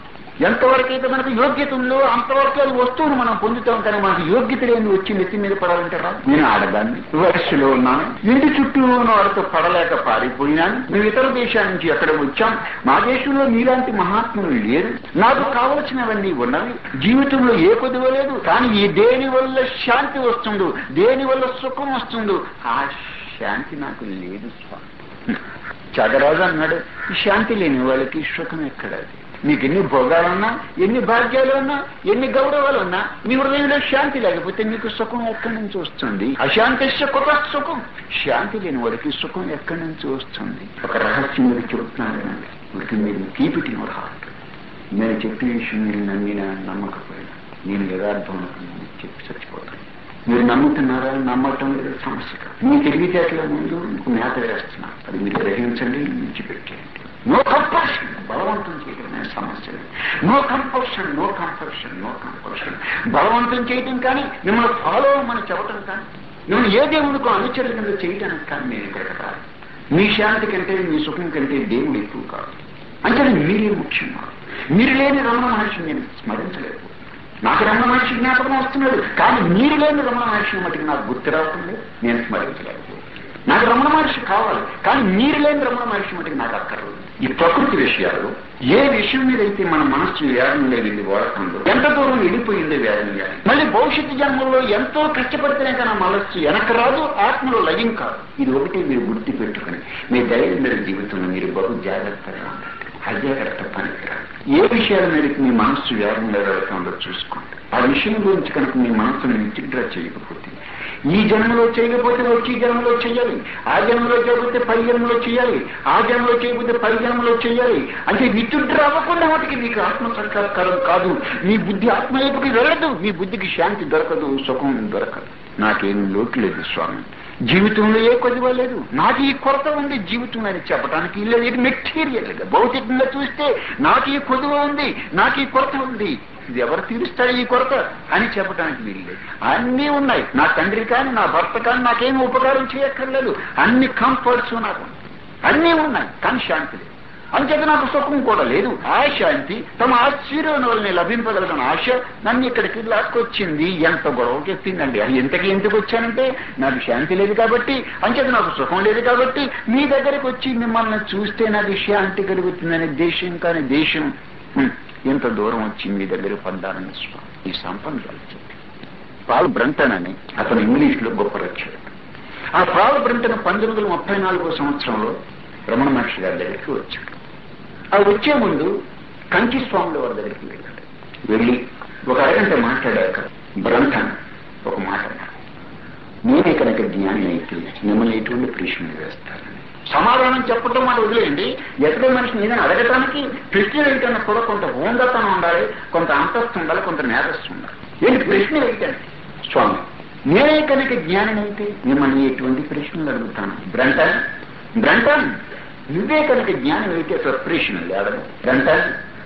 ఎంతవరకు అయితే మనకు యోగ్యత ఉందో అంతవరకు అది వస్తువును మనం పొందుతాం కానీ మనకు యోగ్యత లేని వచ్చి నెత్తి మీద పడాలంటారా నేను ఆడదాన్ని వయస్సులో ఉన్నాను ఇంటి చుట్టూ ఉన్న వారితో పడలేక పారిపోయినాను మేము ఇతర దేశాల నుంచి ఎక్కడ వచ్చాం మా దేశంలో మీలాంటి మహాత్ములు లేరు నాకు కావలసినవన్నీ ఉన్నవి జీవితంలో ఏ కొద్దివ లేదు కానీ ఈ దేని వల్ల శాంతి వస్తుందో దేని వల్ల సుఖం వస్తుందో ఆ శాంతి నాకు లేదు స్వామి చగరాజు అన్నాడు ఈ శాంతి లేని వాళ్ళకి సుఖం ఎక్కడది మీకు ఎన్ని భోగాలున్నా ఎన్ని భాగ్యాలు ఉన్నా ఎన్ని గౌరవాలు ఉన్నా మీ హృదయంలో శాంతి లేకపోతే మీకు సుఖం ఎక్కడి నుంచి వస్తుంది అశాంతిశ్య కొత్త సుఖం శాంతి లేని వాడికి సుఖం ఎక్కడి నుంచి వస్తుంది ఒక రహస్యం మీరు చెబుతున్నాను వీరికి మీరు కీపిటి హార్ట్ నేను చెప్పే విషయం మీరు నమ్మినా నమ్మకపోయినా నేను యథార్థం అనుకున్నాను చెప్పి చచ్చిపోతాను మీరు నమ్ముతున్నారా నమ్మటం లేదు సమస్య కాదు. మీ తెలివితేటల ముందు మీకు మేత వేస్తున్నా అది మీరు గ్రహించండి విడిచిపెట్టేయండి నో కంపల్షన్ బలవంతం చేయడం సమస్య లేదు no compulsion no compulsion no compulsion బలవంతం చేయటం కానీ మిమ్మల్ని ఫాలో అవ్వమని చెప్పటం కానీ మిమ్మల్ని ఏ దేవుడికో అనుచరుల కింద చేయటానికి కానీ నేను ఇక్కడికి రాదు మీ శాంతి కంటే మీ సుఖం కంటే దేవుడు ఎక్కువ కాదు అంటే మీరే ముఖ్యం కాదు. మీరు లేని రమణ మహర్షిని నేను స్మరించలేదు నాకు రమణ మహర్షి జ్ఞాపకం వస్తున్నాడు కానీ మీరు లేని రమణ మహర్షి మటుకు నాకు గుర్తు రావటం లేదు నేను స్మరించలేదు నాకు రమణ మహర్షి కావాలి కానీ మీరు లేని రమణ మహర్షి మటుకు నాకు అక్కర్లేదు ఈ ప్రకృతి విషయాలు ఏ విషయం మీద అయితే మన మనస్సు వేదం లేదు వాడకంలో ఎంత దూరం వెళ్ళిపోయిందో వేదం వ్యాధి మళ్ళీ భవిష్యత్తు జన్మల్లో ఎంతో కష్టపడితేనే కానీ ఆ మనస్సు వెనక్కి రాదు ఆత్మలో లయం కాదు ఇది ఒకటి మీరు గుర్తు పెట్టుకుని మీ ధైర్యం మీద జీవితంలో మీరు బహు జాగ్రత్తగా ఉండండి అజాగ్రత్త పనికిరాదు ఏ విషయాల మీదకి మీ మనస్సు వేగంగా వెళ్తుందో చూసుకోండి ఆ విషయం గురించి కనుక మీ మనస్సును విచిత్ర చేయకపోతే ఈ జన్మలో చేయకపోతే వచ్చి జన్మలో చేయాలి ఆ జన్మలో చేయకపోతే పై జన్మలో చేయాలి ఆ జన్మలో చేయకపోతే పై జన్మలో చేయాలి అంటే విచిత్ర అవ్వకుండా వాటికి మీకు ఆత్మ సాక్షాత్కారం కాదు మీ బుద్ధి ఆత్మ వైపుకి వెళ్ళదు మీ బుద్ధికి శాంతి దొరకదు సుఖం దొరకదు నాకేం లోటు లేదు స్వామి జీవితంలో ఏ కొద్దివ లేదు నాకు ఈ కొరత ఉంది జీవితం అని చెప్పడానికి లేదు ఇది మెటీరియల్ భౌతికంగా చూస్తే నాకు ఈ కొదువ ఉంది నాకు ఈ కొరత ఉంది ఇది ఎవరు తీరుస్తాడు ఈ కొరత అని చెప్పడానికి వీల్లేదు అన్నీ ఉన్నాయి నా తండ్రి కానీ నా భర్త కానీ నాకేం ఉపకారం చేయక్కర్లేదు అన్ని కంఫర్ట్స్ నాకు ఉన్నాయి. అన్నీ ఉన్నాయి కానీ శాంతి లేదు అంచేత నాకు సుఖం కూడా లేదు ఆ శాంతి తమ ఆశ్చర్యం వల్ల లభింపగలిగిన ఆశ నన్ను ఇక్కడికి లాక్కొచ్చింది ఎంత గొడవకి ఎత్తిందండి అది ఎంతకి ఎందుకు వచ్చానంటే నాకు శాంతి లేదు కాబట్టి అంచేత నాకు సుఖం లేదు కాబట్టి మీ దగ్గరికి వచ్చి మిమ్మల్ని చూస్తే నాకు శాంతి కలుగుతుందనే దేశం కానీ దేశం హ్మ్, ఎంత దూరం వచ్చి మీ దగ్గర పడ్డానని స్వామి ఈ సంపన్నులు చెప్పి పాల్ బ్రంటన్ అని అతను ఇంగ్లీష్ లో గొప్ప రక్షకుడు ఆ పాల్ బ్రంటన్ పంతొమ్మిది వందల ముప్పై నాలుగో సంవత్సరంలో రమణ మహర్షి గారి దగ్గరికి వచ్చాడు ఆ వచ్చే ముందు కంచి స్వాముల వారి దగ్గరికి వెళ్ళాడు వెళ్ళి ఒక అరగంట మాట్లాడాక బ్రంటన్ ఒక మాట అన్నాడు నేనే కనుక జ్ఞాని అయితే మిమ్మల్ని ఎటువంటి ప్రశ్నలు వేస్తానని సమాధానం చెప్పడం మాట వదిలేయండి ఎక్కడే మనిషిని ఏదైనా అడగటానికి ప్రశ్న వేయటానికి కూడా కొంత హోందతనం ఉండాలి కొంత అంతస్తు ఉండాలి కొంత మేధస్సు ఉండాలి ఏంటి ప్రశ్న వేయటానికి స్వామి నేనే కనుక జ్ఞానినైతే మిమ్మల్ని ఎటువంటి ప్రశ్నలు అడుగుతాను బ్రంటన్ బ్రంటన్ నువ్వే కనుక జ్ఞానం అయితే అసలు ప్రశ్నలు అడగదు బ్రంటన్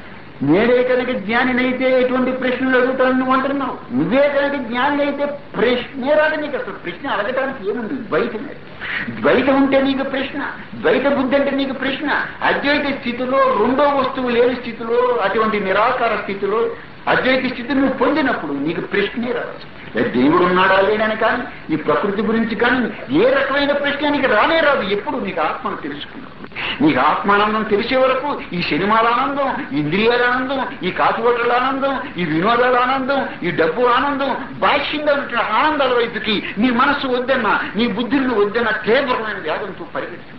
నేనే కనుక జ్ఞానినైతే ఎటువంటి ప్రశ్నలు అడుగుతాను నువ్వు అంటున్నావు నువ్వే కనుక జ్ఞాని అయితే ప్రశ్నే రాదు నీకు అసలు ప్రశ్న అడగటానికి ఏముంది ద్వైతం ద్వైతం ఉంటే నీకు ప్రశ్న ద్వైత బుద్ధి అంటే నీకు ప్రశ్న అద్వైత స్థితిలో రెండో వస్తువు లేని స్థితిలో అటువంటి నిరాకార స్థితిలో అద్వైత స్థితిని నువ్వు పొందినప్పుడు నీకు ప్రశ్నే రాదు ఏ దేవుడు ఉన్నాడా లేనని కానీ ఈ ప్రకృతి గురించి కానీ ఏ రకమైన ప్రశ్న నీకు రానే రాదు ఎప్పుడు నీకు ఆత్మను తెలుసుకున్నప్పుడు నీకు ఆత్మానందం తెలిసే వరకు ఈ సినిమాల ఆనందం ఇంద్రియాల ఆనందం ఈ కాఫీవటల ఆనందం ఈ వినోదాల ఆనందం ఈ డబ్బు ఆనందం బాహ్యంగా ఉంటున్న ఆనందాల వైపుకి నీ మనస్సు వద్దన్నా నీ బుద్ధిని వద్దన్న తీవ్రమైన వ్యాధంతో పరిగెత్తుకుంటుంది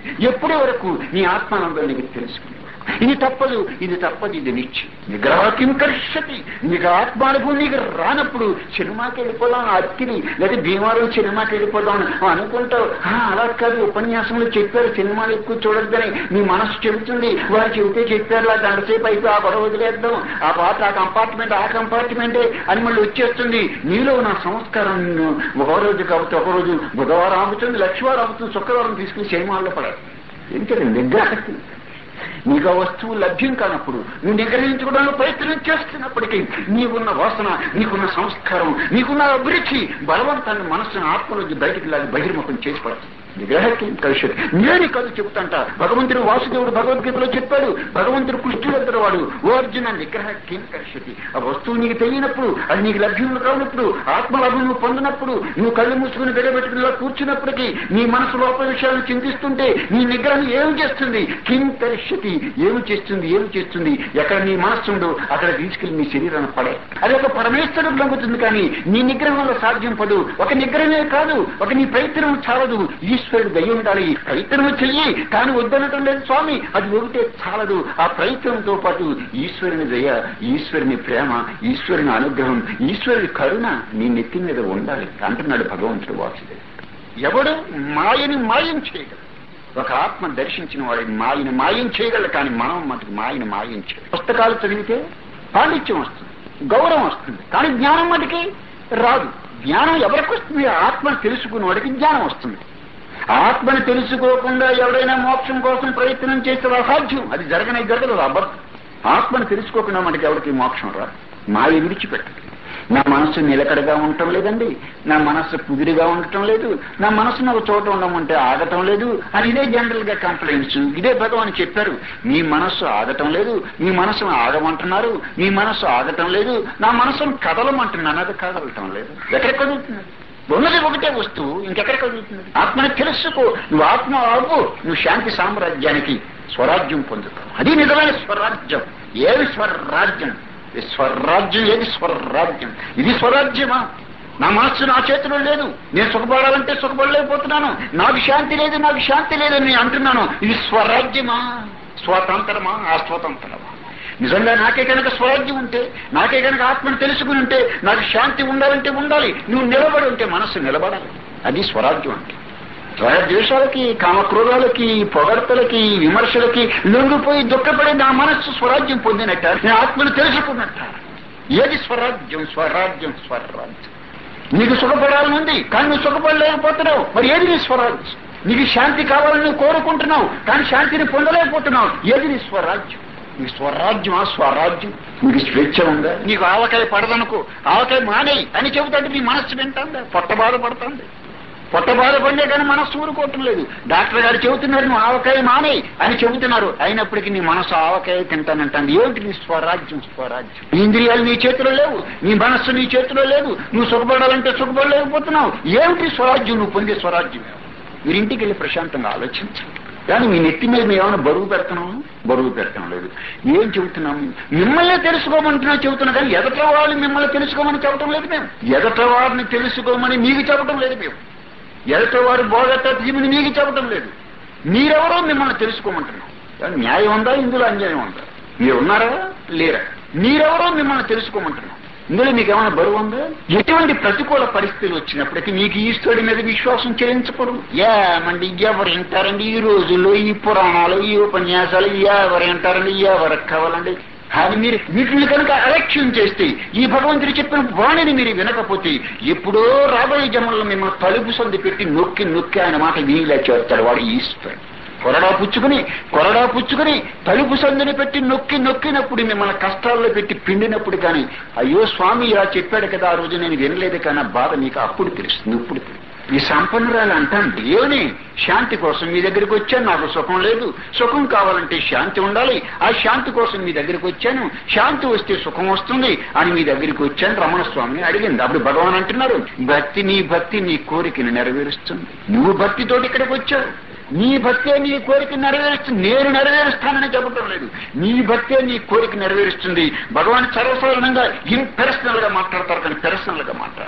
ఎప్పటి వరకు నీ ఆత్మానందం నీకు తెలుసుకునే ఇది తప్పదు ఇది తప్పదు ఇది నిత్యం నిగ్రహం కర్షతి నీకు ఆత్మానుభవం నీకు రానప్పుడు సినిమాకి వెళ్ళిపోదాం అత్తిని లేదా భీమారం సినిమాకి వెళ్ళిపోదాం అని అనుకుంటావు "ఆ, అలా కాదు ఉపన్యాసంలో చెప్పారు సినిమాలు ఎక్కువ చూడొద్దని నీ మనసు చెబుతుంది వారు చెబితే చెప్పారు ఆ గంటసేపు అయిపోయి ఆ గొడవ వదిలేద్దాం ఆ పాట ఆ కంపార్ట్మెంట్ ఆ కంపార్ట్మెంటే అని మళ్ళీ వచ్చేస్తుంది నీలో నా సంస్కారం నిన్ను ఒక రోజు కాబట్టి ఒక రోజు బుధవారం ఆగుతుంది లక్షవారం ఆగుతుంది శుక్రవారం తీసుకుని సినిమాల్లో పడాలి ఎందుకంటే నిగ్రహం నీకు ఆ వస్తువు లభ్యం కానప్పుడు నువ్వు నిగ్రహించుకోవడానికి ప్రయత్నం చేస్తున్నప్పటికీ నీకున్న వాసన నీకున్న సంస్కారం నీకున్న అభిరుచి బలవంతాన్ని మనస్సును ఆత్మలోకి బయటికి లాగి బహిర్ముఖం చేసి పడుతుంది నిగ్రహకి కలిసి నేను కథ చెబుతాంట భగవంతుడు వాసుదేవుడు భగవద్గీతలో చెప్పాడు భగవంతుడు కృష్ణుడు వాడు ఓ అర్జున నిగ్రహ కిం కరిషతి ఆ వస్తువు నీకు తెలియనప్పుడు అది నీకు లభ్యం కానప్పుడు ఆత్మలాభం నువ్వు పొందినప్పుడు నువ్వు కళ్ళు మూసుకుని గడబెట్టుకుని కూర్చున్నప్పటికీ నీ మనసు లోపల విషయాలను చింతిస్తుంటే నీ నిగ్రహం ఏమి చేస్తుంది కిం కరిష్యతి ఏమి చేస్తుంది ఏమి చేస్తుంది ఎక్కడ నీ మనస్సు ఉందో అక్కడ తీసుకెళ్లి నీ శరీరాన్ని పడే అది ఒక పరమేశ్వరుడు లొంగుతుంది కానీ నీ నిగ్రహంలో సాధ్యం పదు ఒక నిగ్రహమే కాదు ఒక నీ ప్రయత్నం చాలదు ఈశ్వరుడు దయ ఉండాలి ప్రయత్నం చెయ్యి కానీ వద్దనటం లేదు స్వామి అది ఒకటే చాలదు ఆ ప్రయత్నంతో పాటు ఈశ్వరుని దయ ఈశ్వరుని ప్రేమ ఈశ్వరుని అనుగ్రహం ఈశ్వరుని కరుణ నీ నెత్తి మీద ఉండాలి అంటున్నాడు భగవంతుడు వాసుదేవుడు ఎవడు మాయని మాయం చేయగలడు ఒక ఆత్మ దర్శించిన వాడి మాయని మాయం చేయగలడు కానీ మనం మటుకు మాయని మాయం చేయగలరు పుస్తకాలు చదివితే పాండిత్యం వస్తుంది గౌరవం వస్తుంది కానీ జ్ఞానం మటుకి రాదు జ్ఞానం ఎవరికి వస్తుంది ఆత్మను తెలుసుకున్న వాడికి జ్ఞానం వస్తుంది ఆత్మను తెలుసుకోకుండా ఎవరైనా మోక్షం కోసం ప్రయత్నం చేస్తే అసాధ్యం అది జరగనే జరగదు అబద్ధం ఆత్మను తెలుసుకోకుండా మనకి ఎవరికి మోక్షం రాదు మాయ విడిచిపెట్టదు నా మనస్సు నిలకడగా ఉండటం లేదండి నా మనస్సు కుదిరిగా ఉండటం లేదు నా మనస్సును ఒక చోట ఉండమంటే ఆగటం లేదు అని ఇదే జనరల్ గా కంప్లైంట్స్ ఇదే భగవాన్ చెప్పారు మీ మనస్సు ఆగటం లేదు మీ మనస్సును ఆగమంటున్నారు మీ మనస్సు ఆగటం లేదు నా మనస్సును కదలమంటున్నాను అది కదలటం లేదు ఎక్కడ కదులుతుంది ఉన్నది ఒకటే వస్తువు ఇంకెక్కడ కదులుతుంది ఆత్మని తెలుసుకో నువ్వు ఆత్మ అవ్వు నువ్వు శాంతి సామ్రాజ్యానికి స్వరాజ్యం పొందుతావు అది నిజమైన స్వరాజ్యం ఏది స్వరాజ్యం ఈ స్వరాజ్యం ఏది స్వరాజ్యం ఇది స్వరాజ్యమా నా మనస్సు నా చేతిలో లేదు నేను సుఖపడాలంటే సుఖపడలేకపోతున్నాను నాకు శాంతి లేదు నాకు శాంతి లేదని నేను అంటున్నాను ఇది స్వరాజ్యమా స్వతంత్రమా అస్వతంత్రమా నిజంగా నాకే కనుక స్వరాజ్యం ఉంటే నాకే కనుక ఆత్మను తెలుసుకుని ఉంటే నాకు శాంతి ఉండాలంటే ఉండాలి నువ్వు నిలబడి ఉంటే మనస్సు నిలబడాలి అది స్వరాజ్యం అంటే ద్వేషాలకి కామక్రోధాలకి పొగడ్తలకి విమర్శలకి లొంగిపోయి దుఃఖపడి నా మనస్సు స్వరాజ్యం పొందినట్ట నేను ఆత్మను తెలుసుకున్నట్ట ఏది స్వరాజ్యం స్వరాజ్యం స్వరాజ్యం నీకు సుఖపడాలని ఉంది కానీ నువ్వు సుఖపడలేకపోతున్నావు మరి ఏది నీ స్వరాజ్యం నీకు శాంతి కావాలని నువ్వు కోరుకుంటున్నావు కానీ శాంతిని పొందలేకపోతున్నావు ఏది నీ స్వరాజ్యం నీ స్వరాజ్యమా స్వరాజ్యం నీకు స్వేచ్ఛ ఉందా నీకు ఆవకాయ పడదనుకో ఆవకాయ మానేయి అని చెబుతాడు నీ మనస్సు వింటుందా పొట్ట బాధపడుతుంది పొట్ట బాధపడితే కానీ మనస్సు ఊరుకోవటం లేదు డాక్టర్ గారు చెబుతున్నారు నువ్వు ఆవకాయ మానేయి అని చెబుతున్నారు అయినప్పటికీ నీ మనసు ఆవకాయ తింటానంటాను ఏమిటి నీ స్వరాజ్యం స్వరాజ్యం నీ ఇంద్రియాలు నీ చేతిలో లేవు నీ మనస్సు నీ చేతిలో లేదు నువ్వు సుఖపడాలంటే సుఖపడలేకపోతున్నావు ఏమిటి స్వరాజ్యం నువ్వు పొందే స్వరాజ్యం మీరు ఇంటికి వెళ్ళి ప్రశాంతంగా ఆలోచించండి కానీ మీ నెత్తి మీద మేము ఏమైనా బరువు పెడుతున్నాం బరువు పెట్టడం లేదు ఏం చెబుతున్నాం మిమ్మల్ని తెలుసుకోమంటున్నా చెబుతున్నా కానీ ఎదట వాళ్ళని మిమ్మల్ని తెలుసుకోమని చెప్పడం లేదు మేము ఎదట వారిని తెలుసుకోమని మీకు చెప్పడం లేదు మేము ఎదట వారు బోధట తీమని మీకు చెప్పడం లేదు మీరెవరో మిమ్మల్ని తెలుసుకోమంటున్నాం కానీ న్యాయం ఉందా ఇందులో అన్యాయం ఉందా మీరు ఉన్నారా లేరా మీరెవరో మిమ్మల్ని తెలుసుకోమంటున్నాం ఇందులో మీకు ఏమైనా బరువు ఉందా ఎటువంటి ప్రతికూల పరిస్థితులు వచ్చినప్పటికీ మీకు ఈశ్వరుడి మీద విశ్వాసం చెల్లించకూడదు ఏమండి ఎవరు వింటారండి ఈ రోజుల్లో ఈ పురాణాలు ఈ ఉపన్యాసాలు ఎవరు వింటారండి ఎవరికి కావాలండి అది మీరు వీటిని కనుక అలక్ష్యం చేస్తే ఈ భగవంతుడు చెప్పిన వాణిని మీరు వినకపోతే ఎప్పుడో రాబోయే జన్మల్లో మిమ్మల్ని తలుపు సంది పెట్టి నొక్కి నొక్కి ఆయన మాట వీళ్ళే చేస్తాడు వాడు ఈశ్వరుడు కొరడా పుచ్చుకుని కొరడా పుచ్చుకుని తలుపు సందుని పెట్టి నొక్కి నొక్కినప్పుడు మిమ్మల్ని కష్టాల్లో పెట్టి పిండినప్పుడు కానీ అయ్యో స్వామి ఇలా చెప్పాడు కదా ఆ రోజు నేను వినలేదు కానీ ఆ బాధ మీకు అప్పుడు తెలుస్తుంది ఇప్పుడు తెలుస్తుంది ఈ సంపన్నురాలు అంటాను దేవుని శాంతి కోసం మీ దగ్గరికి వచ్చాను నాకు సుఖం లేదు సుఖం కావాలంటే శాంతి ఉండాలి ఆ శాంతి కోసం మీ దగ్గరికి వచ్చాను శాంతి వస్తే సుఖం వస్తుంది అని మీ దగ్గరికి వచ్చాను రమణ స్వామిని అడిగింది అప్పుడు భగవాన్ అంటున్నారు భక్తి నీ భక్తి నీ కోరికను నెరవేరుస్తుంది నువ్వు భక్తితోటి ఇక్కడికి వచ్చావు నీ భక్తే నీ కోరిక నెరవేరుస్తుంది నేను నెరవేరుస్తానని చెప్పడం లేదు నీ భక్తే నీ కోరిక నెరవేరుస్తుంది భగవాన్ సర్వసాధారణంగా ఇంపెర్సనల్ గా మాట్లాడతారు కానీ పర్సనల్ గా మాట్లాడతారు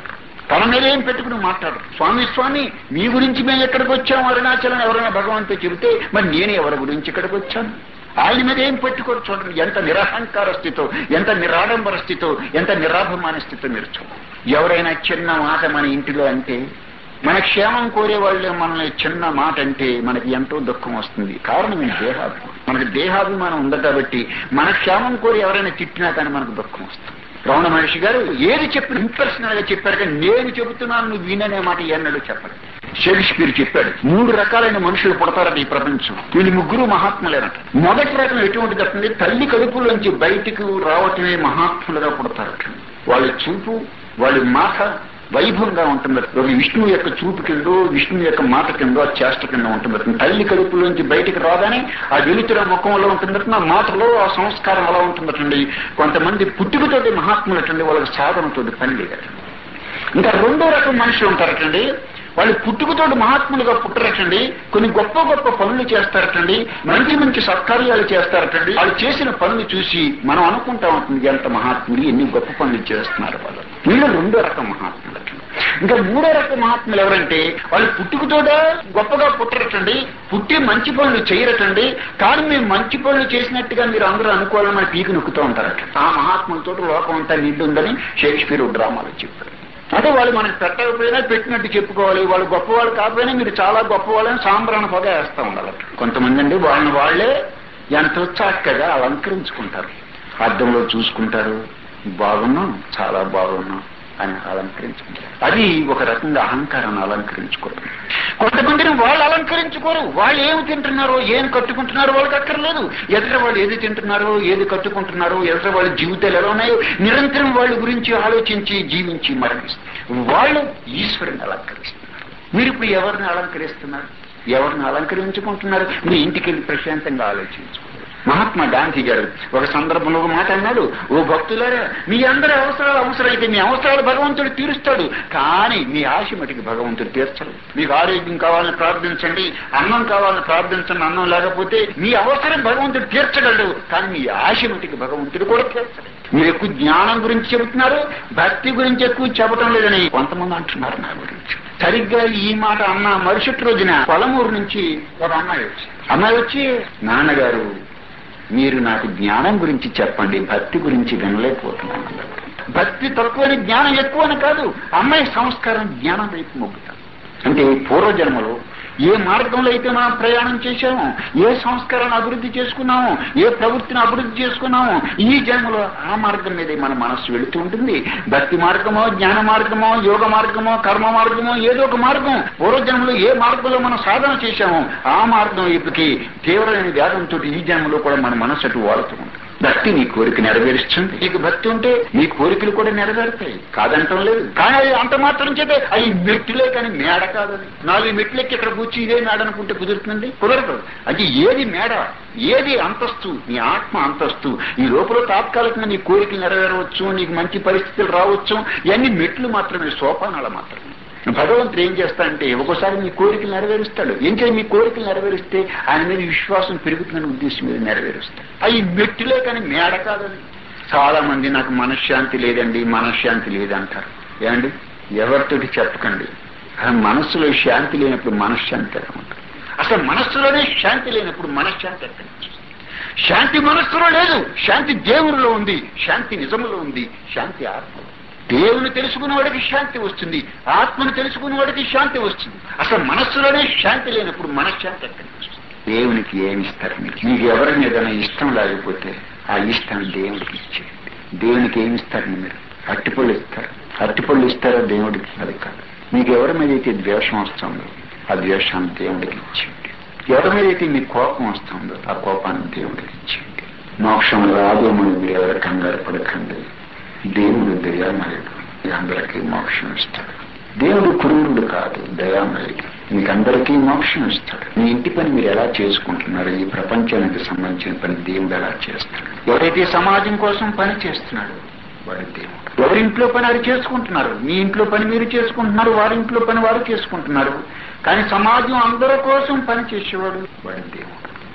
తన మీద ఏం పెట్టుకుని మాట్లాడు స్వామి స్వామి మీ గురించి మేము ఎక్కడికి వచ్చాము అరుణాచలం ఎవరైనా భగవంతుడు చెబితే మరి నేను ఎవరి గురించి ఇక్కడికి వచ్చాను ఆయన మీద ఏం పెట్టుకోరు చూడండి ఎంత నిరహంకార స్థితో ఎంత నిరాడంబర స్థితో ఎంత నిరాభిమాన స్థితో మీరు చూడండి ఎవరైనా చిన్న మాట మన ఇంటిలో అంటే మన క్షేమం కోరే వాళ్ళు మనల్ని చిన్న మాట అంటే మనకి ఎంతో దుఃఖం వస్తుంది కారణం ఈ దేహాభిమానం మనకి దేహాభిమానం ఉంది కాబట్టి మన క్షేమం కోరి ఎవరైనా తిట్టినా కానీ మనకు దుఃఖం వస్తుంది రమణ మహర్షి గారు ఏది చెప్పిన ఇంపర్సనల్ గా చెప్పారు కానీ నేను చెబుతున్నాను నువ్వు విననే మాట ఎన్నడూ చెప్పరు షేక్స్పియర్ చెప్పాడు మూడు రకాలైన మనుషులు పుడతారట ఈ ప్రపంచం వీళ్ళు ముగ్గురు మహాత్ములేనట మొదటి రకం ఎటువంటి తప్పండి తల్లి కడుపులోంచి బయటికి రావటమే మహాత్ములుగా పుడతారట వాళ్ళ చూపు వాళ్ళ మాట వైభవంగా ఉంటుంది ఒక విష్ణువు యొక్క చూపు కింద విష్ణువు యొక్క మాట కింద ఆ చేష్ట కింద ఉంటుంది తల్లి కడుపులోంచి బయటికి రాగానే ఆ వెలుతుర ముఖంలో ఉంటుందట ఆ మాటలో ఆ సంస్కారం అలా ఉంటుందటండి కొంతమంది పుట్టుకతోటి మహాత్ములటండి వాళ్ళకి సాధనతోటి పని లేదట ఇంకా రెండో రకం మనుషులు ఉంటారటండి వాళ్ళు పుట్టుకతోటి మహాత్ములుగా పుట్టరటండి కొన్ని గొప్ప గొప్ప పనులు చేస్తారటండి మంచి మంచి సత్కార్యాలు చేస్తారటండి వాళ్ళు చేసిన పనులు చూసి మనం అనుకుంటా ఉంటుంది ఎంత మహాత్ములు ఎన్ని గొప్ప పనులు చేస్తున్నారు వాళ్ళు వీళ్ళు రెండో రకం మహాత్ములు ఇంకా మూడో రకం మహాత్ములు ఎవరంటే వాళ్ళు పుట్టుకతోట గొప్పగా పుట్టరటండి పుట్టి మంచి పనులు చేయరటండి కానీ మేము మంచి పనులు చేసినట్టుగా మీరు అందరూ అనుకోవాలని మన పీకి నొక్కుతూ ఉంటారట ఆ మహాత్ములతో లోకం అంతా నిండుందని షేక్స్పియర్ డ్రామాలో చెప్పారు అంటే వాళ్ళు మనకి పెట్టకపోయినా పెట్టినట్టు చెప్పుకోవాలి వాళ్ళు గొప్పవాళ్ళు కాకపోయినా మీరు చాలా గొప్పవాళ్ళని సాంబ్రాణ పొగ వేస్తా ఉండాలి కొంతమంది అండి వాళ్ళని వాళ్లే ఎంతో చక్కగా అలంకరించుకుంటారు అద్దంలో చూసుకుంటారు బాగున్నాం చాలా బాగున్నాం అని అలంకరించుకుంటారు అది ఒక రకంగా అహంకారాన్ని అలంకరించుకోవడం కొంతమందిని వాళ్ళు అలంకరించుకోరు వాళ్ళు ఏమి తింటున్నారో ఏం కట్టుకుంటున్నారో వాళ్ళకి అక్కర్లేదు ఎదుట వాళ్ళు ఏది తింటున్నారో ఏది కట్టుకుంటున్నారో ఎదుట వాళ్ళ జీవితాలు ఎలా ఉన్నాయో నిరంతరం వాళ్ళ గురించి ఆలోచించి జీవించి మరణిస్తారు వాళ్ళు ఈశ్వరుని అలంకరిస్తున్నారు మీరు ఇప్పుడు ఎవరిని అలంకరిస్తున్నారు ఎవరిని అలంకరించుకుంటున్నారు మీ ఇంటికి వెళ్ళి ప్రశాంతంగా ఆలోచించుకోండి మహాత్మా గాంధీ గారు ఒక సందర్భంలో ఒక మాట అన్నాడు ఓ భక్తులారా మీ అందరి అవసరాలు అవసరమైతే మీ అవసరాలు భగవంతుడు తీరుస్తాడు కానీ మీ ఆశ మటుకు భగవంతుడు తీర్చడు మీకు ఆరోగ్యం కావాలని ప్రార్థించండి అన్నం కావాలని ప్రార్థించండి అన్నం లేకపోతే మీ అవసరం భగవంతుడు తీర్చగలడు కానీ మీ ఆశ మటుకు భగవంతుడు కూడా తీర్చడు మీరు ఎక్కువ జ్ఞానం గురించి చెబుతున్నారు భక్తి గురించి ఎక్కువ చెప్పడం లేదని కొంతమంది అంటున్నారు నా గురించి సరిగ్గా ఈ మాట అన్న మరుసటి రోజున పొలమూరు నుంచి ఒక అమ్మాయి వచ్చి అమ్మాయి వచ్చి నాన్నగారు మీరు నాకు జ్ఞానం గురించి చెప్పండి భక్తి గురించి వినలేకపోతున్నాను అన్నారు. భక్తి తక్కువని జ్ఞానం ఎక్కువని కాదు అమ్మాయి సంస్కారం జ్ఞానం వైపు మొగ్గుతాం అంటే పూర్వజన్మలో ఏ మార్గంలో అయితే మనం ప్రయాణం చేశామో ఏ సంస్కారాన్ని అభివృద్ధి చేసుకున్నామో ఏ ప్రవృత్తిని అభివృద్ధి చేసుకున్నామో ఈ జన్మలో ఆ మార్గం మీదే మన మనస్సు వెళుతూ ఉంటుంది భక్తి మార్గమో జ్ఞాన మార్గమో యోగ మార్గమో కర్మ మార్గమో ఏదో ఒక మార్గం పూర్వజన్మలో ఏ మార్గంలో మనం సాధన చేశామో ఆ మార్గం వైపుకి తీవ్రమైన వేగంతో ఈ జన్మలో కూడా మన మనస్సు అటు వాడుతూ ఉంటుంది భక్తి నీ కోరిక నెరవేరుస్తుంది నీకు భక్తి ఉంటే నీ కోరికలు కూడా నెరవేరుతాయి కాదంటం లేదు కానీ అది అంత మాత్రం చేతే అవి మెట్లే కానీ మేడ కాదని నాలుగు మెట్లెక్కి ఇక్కడ కూర్చి ఇదే మేడ అనుకుంటే కుదురుతుంది కుదరదు అంటే ఏది మేడ ఏది అంతస్తు నీ ఆత్మ అంతస్తు ఈ లోపల తాత్కాలికంగా నీ కోరికలు నెరవేరవచ్చు నీకు మంచి పరిస్థితులు రావచ్చు ఇవన్నీ మెట్లు మాత్రమే సోపానాలు మాత్రమే భగవంతుడు ఏం చేస్తాడంటే ఒక్కోసారి మీ కోరికలు నెరవేరుస్తాడు ఏం చేయాలి మీ కోరికలు నెరవేరిస్తే ఆయన మీద విశ్వాసం పెరుగుతుందని ఉద్దేశం మీద నెరవేరుస్తాడు అవి మెట్టులే కానీ మేడ కాదని చాలా మంది నాకు మనశ్శాంతి లేదండి మనశ్శాంతి లేదంటారు ఏమండి ఎవరితోటి చెప్పకండి ఆ మనస్సులో శాంతి లేనప్పుడు మనశ్శాంతి ఎలా ఉంటుంది అసలు మనస్సులోనే శాంతి లేనప్పుడు మనశ్శాంతి ఎక్కడి నుంచి వస్తుంది? శాంతి మనస్సులో లేదు శాంతి దేవునిలో ఉంది శాంతి నిజములో ఉంది శాంతి ఆత్మ దేవుని తెలుసుకున్నవాడికి శాంతి వస్తుంది ఆత్మను తెలుసుకున్నవాడికి శాంతి వస్తుంది అసలు మనస్సులోనే శాంతి లేనప్పుడు మనశ్శాంతి ఎక్కడి నుంచి వస్తుంది దేవునికి ఏమి ఇస్తారు మీకు మీకు ఎవరి మీద ఇష్టం లేకపోతే ఆ ఇష్టం దేవుడికి ఇచ్చేయండి దేవునికి ఏమి ఇస్తారు మీరు అట్టిపళ్ళు ఇస్తారు అట్టిపళ్ళు ఇస్తారా దేవుడికి అది కాదు మీకు ఎవరి మీద అయితే ద్వేషం వస్తుందో ఆ ద్వేషాన్ని దేవుడికి ఇచ్చేయండి ఎవరి మీద అయితే మీకు కోపం వస్తుందో ఆ కోపాన్ని దేవుడికి ఇచ్చేయండి మోక్షం రాదు మనం మీరు ఎవరి కంగారు పడకండి దేవుడు దయామయుడు మీ అందరికీ మోక్షం ఇస్తాడు దేవుడు క్రూరుడు కాదు దయామయుడు మీకందరికీ మోక్షం ఇస్తాడు మీ ఇంటి పని మీరు ఎలా చేసుకుంటున్నారు ఈ ప్రపంచానికి సంబంధించిన పని దేవుడు ఎలా చేస్తాడు ఎవరైతే సమాజం కోసం పని చేస్తున్నాడు వాడు దేవుడు ఎవరింట్లో పని వారు చేసుకుంటున్నారు మీ ఇంట్లో పని మీరు చేసుకుంటున్నారు వారి ఇంట్లో పని వారు చేసుకుంటున్నారు కానీ సమాజం అందరి కోసం పని చేసేవాడు వాడు దేవుడు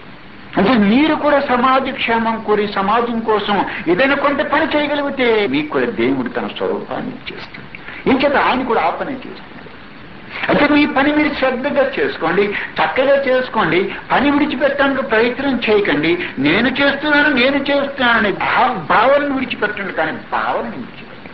అంటే మీరు కూడా సమాజ క్షేమం కోరి సమాజం కోసం ఏదైనా కొంత పని చేయగలిగితే మీకు కూడా దేవుడు తన స్వరూపాన్ని ఇచ్చేస్తాడు ఇంకేత ఆయన కూడా ఆ పని చేస్తున్నాడు అంటే మీ పని మీరు శ్రద్ధగా చేసుకోండి చక్కగా చేసుకోండి పని విడిచిపెట్టడానికి ప్రయత్నం చేయకండి నేను చేస్తున్నాను నేను చేస్తున్నానని భావ భావనను విడిచిపెట్టండి కానీ భావన విడిచిపెట్టండి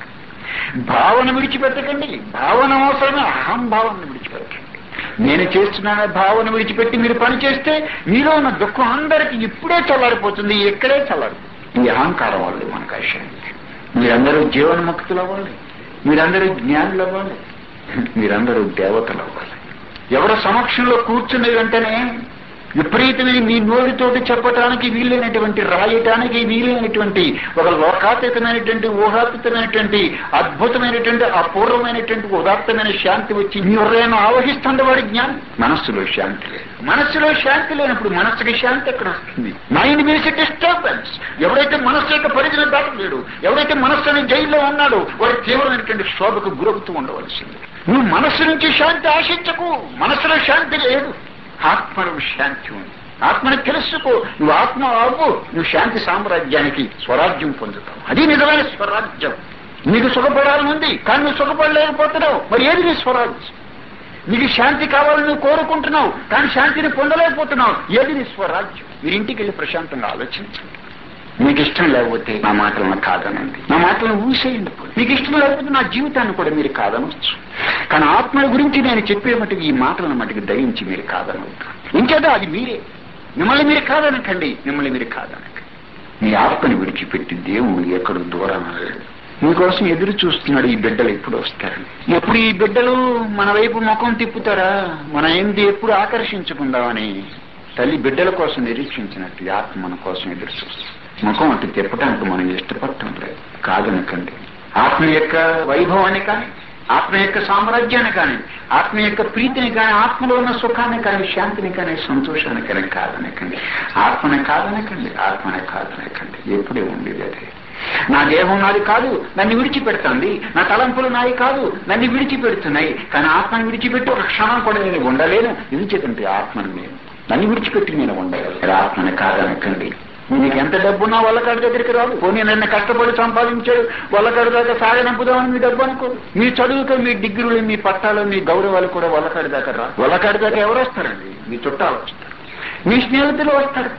భావన విడిచిపెట్టకండి భావన అవసరమే అహం భావనను విడిచిపెట్టండి నేను చేస్తున్నాన భావన విడిచిపెట్టి మీరు పని చేస్తే మీలో ఉన్న దుఃఖం అందరికీ ఇప్పుడే చల్లారిపోతుంది ఇక్కడే చల్లారిపోతుంది ఈ అహంకారం వల్ల మనకు అశాంతి మీరందరూ జీవన్ముక్తులు అవ్వాలి మీరందరూ జ్ఞానులు అవ్వాలి మీరందరూ దేవతలు అవ్వాలి ఎవరి సమక్షంలో కూర్చునే వెంటనే విపరీతమైన మీ నోటితోటి చెప్పటానికి వీలైనటువంటి రాయటానికి వీలైనటువంటి ఒక లోకాతీతమైనటువంటి ఊహాతీతమైనటువంటి అద్భుతమైనటువంటి అపూర్వమైనటువంటి ఉదాత్తమైన శాంతి వచ్చి మీ హృదయాన్ని ఆవహిస్తుంది వాడి జ్ఞానం మనస్సులో శాంతి లేదు మనస్సులో శాంతి లేనప్పుడు మనస్సుకి శాంతి ఎక్కడ వస్తుంది మైండ్ మీన్స్ డిస్టర్బెన్స్ ఎవరైతే మనస్సు యొక్క పరిధిని దాటలేడు ఎవరైతే మనస్సుని జైల్లో ఉన్నాడో వాడు తీవ్రమైనటువంటి శోభకు గురవుతూ ఉండవలసింది నువ్వు మనస్సు నుంచి శాంతి ఆశించకు మనస్సులో శాంతి లేదు ఆత్మలో శాంతి ఉంది ఆత్మని తెలుసుకో నువ్వు ఆత్మ అవ్వు నువ్వు శాంతి సామ్రాజ్యానికి స్వరాజ్యం పొందుతావు అది నిజమైన స్వరాజ్యం నీకు సుఖపడాలని ఉంది కానీ నువ్వు సుఖపడలేకపోతున్నావు మరి ఏది నీ స్వరాజ్యం నీకు శాంతి కావాలని నువ్వు కోరుకుంటున్నావు కానీ శాంతిని పొందలేకపోతున్నావు ఏది నీ స్వరాజ్యం మీరు ఇంటికి వెళ్ళి ప్రశాంతంగా ఆలోచించండి మీకు ఇష్టం లేకపోతే నా మాటలను కాదనండి నా మాటలను ఊసేయండి మీకు ఇష్టం లేకపోతే నా జీవితాన్ని కూడా మీరు కాదనవచ్చు కానీ ఆత్మల గురించి నేను చెప్పే మటుకు ఈ మాటలను మటుకు దయించి మీరు కాదనవద్దు ఇంకేదో అది మీరే మిమ్మల్ని మీరు కాదనకండి మిమ్మల్ని మీరు కాదనకండి మీ ఆత్మని విడిచిపెట్టి దేవుడు ఎక్కడు దూరం లేడు మీకోసం ఎదురు చూస్తున్నాడు ఈ బిడ్డలు ఎప్పుడు వస్తారు ఎప్పుడు ఈ బిడ్డలు మన వైపు ముఖం తిప్పుతారా మన ఏంది ఎప్పుడు ఆకర్షించుకుందామని తల్లి బిడ్డల కోసం నిరీక్షించినట్టు ఈ ఆత్మ మన కోసం ఎదురు చూస్తుంది ముఖం అటు తిప్పటానికి మనం ఇష్టపడటం లేదు కాదనకండి ఆత్మ యొక్క వైభవాన్ని కానీ ఆత్మ యొక్క సామ్రాజ్యాన్ని కానీ ఆత్మ యొక్క ప్రీతిని కానీ ఆత్మలో ఉన్న సుఖాన్ని కానీ శాంతిని కానీ సంతోషాన్ని కానీ కాదనకండి ఆత్మని కాదనకండి ఆత్మని కాదనకండి ఎప్పుడే ఉండేది అదే నా దేహం నాది కాదు నన్ను విడిచిపెడుతుంది నా తలంపులు నాయి కాదు నన్ను విడిచిపెడుతున్నాయి కానీ ఆత్మను విడిచిపెట్టి ఒక క్షణం కూడా నేను ఉండలేను ఇది చేతంటే ఆత్మను నేను నన్ను విడిచిపెట్టి నేను ఉండగలను ఆత్మని కాదనకండి మీకు ఎంత డబ్బున్నా వాళ్ళకాడి దగ్గరికి రాదు పోనీ నన్ను కష్టపడి సంపాదించాడు వాళ్ళకాడి దాకా సాగనంపుదామని మీ డబ్బు అనుకో మీ చదువుకు మీ డిగ్రీలు మీ పట్టాలు మీ గౌరవాలు కూడా వాళ్ళకాడి దాకా రా వాళ్ళకాడి దాకా ఎవరు వస్తారండి మీ చుట్టాలు వస్తారు మీ స్నేహితులు వస్తారు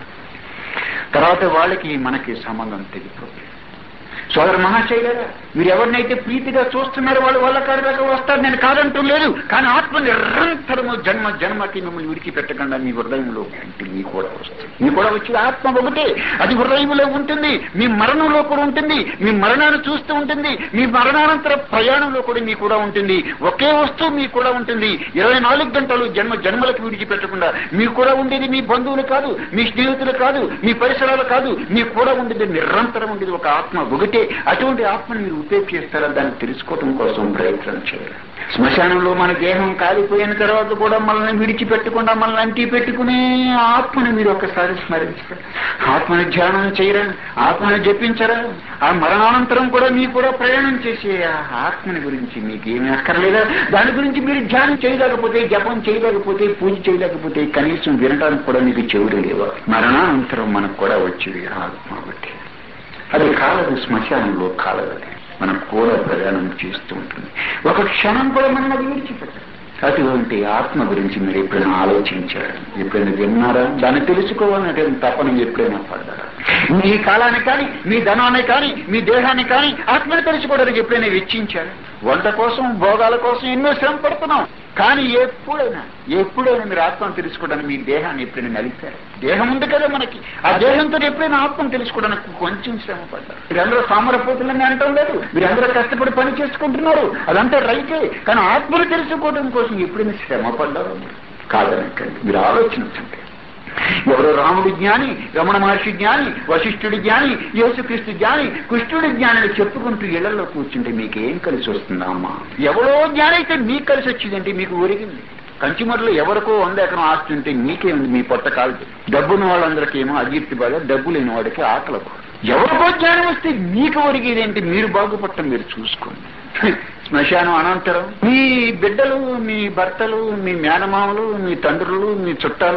తర్వాత వాళ్ళకి మనకి సంబంధం తెగిపోతుంది సోదర మహాశైలరా మీరు ఎవరినైతే ప్రీతిగా చూస్తున్నారో వాళ్ళు వాళ్ళ కాడి దాకా వస్తారు నేను కాదంటూ లేదు కానీ ఆత్మ నిరంతరము జన్మ జన్మకి మిమ్మల్ని విడిచిపెట్టకుండా మీ హృదయంలో అంటే మీ కూడా వస్తుంది మీ కూడా వచ్చి ఆత్మ ఒకటే అది హృదయంలో ఉంటుంది మీ మరణంలో కూడా ఉంటుంది మీ మరణాన్ని చూస్తూ ఉంటుంది మీ మరణానంతర ప్రయాణంలో కూడా మీ కూడా ఉంటుంది ఒకే వస్తువు మీ కూడా ఉంటుంది ఇరవై నాలుగు గంటలు జన్మ జన్మలకు విడిచిపెట్టకుండా మీ కూడా ఉండేది మీ బంధువులు కాదు మీ స్నేహితులు కాదు మీ పరిసరాలు కాదు మీ కూడా ఉండేది నిరంతరం ఉండేది ఒక ఆత్మ ఒకటే అటువంటి ఆత్మను మీరు ఉపేక్షిస్తారా దాన్ని తెలుసుకోవడం కోసం ప్రయత్నం చేయాలి శ్మశానంలో మన దేహం కాలిపోయిన తర్వాత కూడా మనల్ని విడిచిపెట్టకుండా మనల్ని అంటి పెట్టుకునే ఆత్మని మీరు ఒకసారి స్మరించరా ఆత్మని ధ్యానం చేయరా ఆత్మని జపించరా ఆ మరణానంతరం కూడా మీకు కూడా ప్రయాణం చేసే ఆ ఆత్మని గురించి మీకు ఏమీ అక్కర్లేదా దాని గురించి మీరు ధ్యానం చేయలేకపోతే జపం చేయలేకపోతే పూజ చేయలేకపోతే కనీసం వినడానికి కూడా మీకు చెవుడు లేవా మరణానంతరం మనకు కూడా వచ్చేది ఆత్మ ఒకటి అది కాలదు శ్మశానంలో కాలదు అది మనం కూడా ప్రయాణం చేస్తూ ఉంటుంది ఒక క్షణం కూడా మనం అది విడిచిపెట్టాలి అటువంటి ఆత్మ గురించి మీరు ఎప్పుడైనా ఆలోచించారా ఎప్పుడైనా విన్నారా దాన్ని తెలుసుకోవాలంటే తపన ఎప్పుడైనా పడ్డారా మీ కాలాన్ని కానీ మీ ధనాన్ని కానీ మీ దేహాన్ని కానీ ఆత్మని తెలుసుకోవడానికి ఎప్పుడైనా వెచ్చించారు వంట కోసం భోగాల కోసం ఎన్నో శ్రమ పడుతున్నాం కానీ ఎప్పుడైనా ఎప్పుడైనా మీరు ఆత్మను తెలుసుకోవడానికి మీ దేహాన్ని ఎప్పుడైనా నలిపారు దేహం ఉంది కదా మనకి ఆ దేహంతో ఎప్పుడైనా ఆత్మను తెలుసుకోవడానికి కొంచెం శ్రమ పడ్డారు మీరందరూ సామరపోతులని అంటాం లేదు మీరందరూ కష్టపడి పని చేసుకుంటున్నారు అదంతా రైతే కానీ ఆత్మను తెలుసుకోవడం కోసం ఎప్పుడైనా శ్రమ పడ్డారు కాదనకండి మీరు ఆలోచించండి ఎవరో రాముడు జ్ఞాని రమణ మహర్షి జ్ఞాని వశిష్ఠుడి జ్ఞాని యేసుక్రీస్తు జ్ఞాని కృష్ణుడి జ్ఞానిని చెప్పుకుంటూ ఇళ్లలో కూర్చుంటే మీకేం కలిసి వస్తుందా అమ్మా ఎవరో జ్ఞాని అయితే మీకు కలిసి వచ్చిందంటే మీకు ఒరిగింది కంచుమర్లో ఎవరికో వంద ఎకరం ఆస్తి ఉంటే మీకేముంది మీ పొట్ట కాలు డబ్బున్న వాళ్ళందరికీ ఏమో అజీర్తి బాధ డబ్బు లేని వాడికి ఆకలి ఎవరికో జ్ఞానం వస్తే మీకు ఒరిగేదేంటి మీరు బాగుపడటం మీరు చూసుకోండి శ్మశానం అనంతరం మీ బిడ్డలు మీ భర్తలు మీ మేనమామలు మీ తండ్రులు మీ చుట్టాలు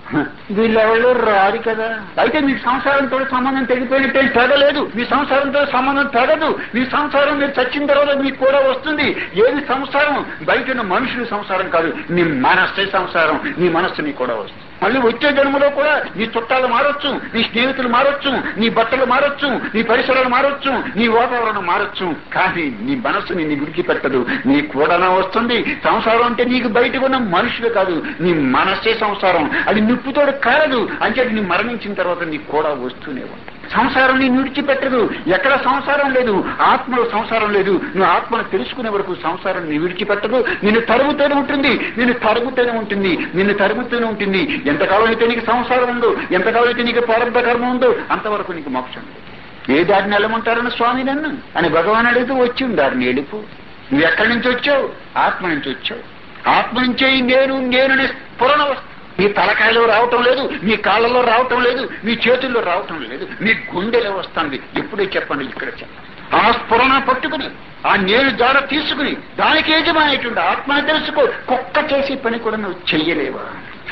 వీళ్ళెవళ్ళు రారు కదా అయితే మీ సంసారంతో సంబంధం తెగిపోయినట్టే తెగలేదు మీ సంసారంతో సంబంధం తెగదు మీ సంసారం మీరు చచ్చిన తర్వాత మీకు కూడా వస్తుంది ఏది సంసారం బయట ఉన్న మనుషుల సంసారం కాదు నీ మనస్సే సంసారం నీ మనస్సు నీ కూడా వస్తుంది మళ్ళీ వచ్చే జన్మలో కూడా నీ చుట్టాలు మారొచ్చు నీ స్నేహితులు మారొచ్చు నీ బట్టలు మారొచ్చు నీ పరిసరాలు మారొచ్చు నీ వాతావరణం మారొచ్చు కానీ నీ మనస్సు నిన్ను విడిచిపెట్టదు నీ కూడా వస్తుంది సంసారం అంటే నీకు బయటకు ఉన్న మనుషులు కాదు నీ మనస్సే సంసారం అది నిప్పుతోడు కారదు అంటే నీ మరణించిన తర్వాత నీకు కూడా వస్తూనే ఉంటుంది సంసారం నీ విడిచిపెట్టదు ఎక్కడ సంసారం లేదు ఆత్మలో సంసారం లేదు నువ్వు ఆత్మను తెలుసుకునే వరకు సంసారం నీ విడిచిపెట్టదు నిన్ను తరుగుతూనే ఉంటుంది నిన్ను తరుగుతూనే ఉంటుంది నిన్ను తరుగుతూనే ఉంటుంది ఎంతకాలం అయితే నీకు సంసారం ఉందో ఎంతకాలం అయితే నీకు ప్రారంభ కర్మ ఉందో అంతవరకు నీకు మోక్షం లేదు ఏ దారిని వెళ్ళమంటారని స్వామి నన్ను అని భగవాన్ అడిగితే వచ్చింది దారిని ఎడుపు నువ్వు ఎక్కడి నుంచి వచ్చావు ఆత్మ నుంచి వచ్చావు ఆత్మ నుంచే ఈ నేను నేననే స్ఫురణ వస్తుంది మీ తలకాయలో రావటం లేదు మీ కాళ్ళలో రావటం లేదు మీ చేతుల్లో రావటం లేదు మీ గుండెలో వస్తుంది ఎప్పుడే చెప్పండి ఇక్కడ చెప్పండి ఆ స్ఫురణ పట్టుకుని ఆ నేను జాడ తీసుకుని దానికి యజమానేటువంటి ఆత్మని తెలుసుకో కుక్క చేసి పని కూడా నువ్వు చెయ్యలేవా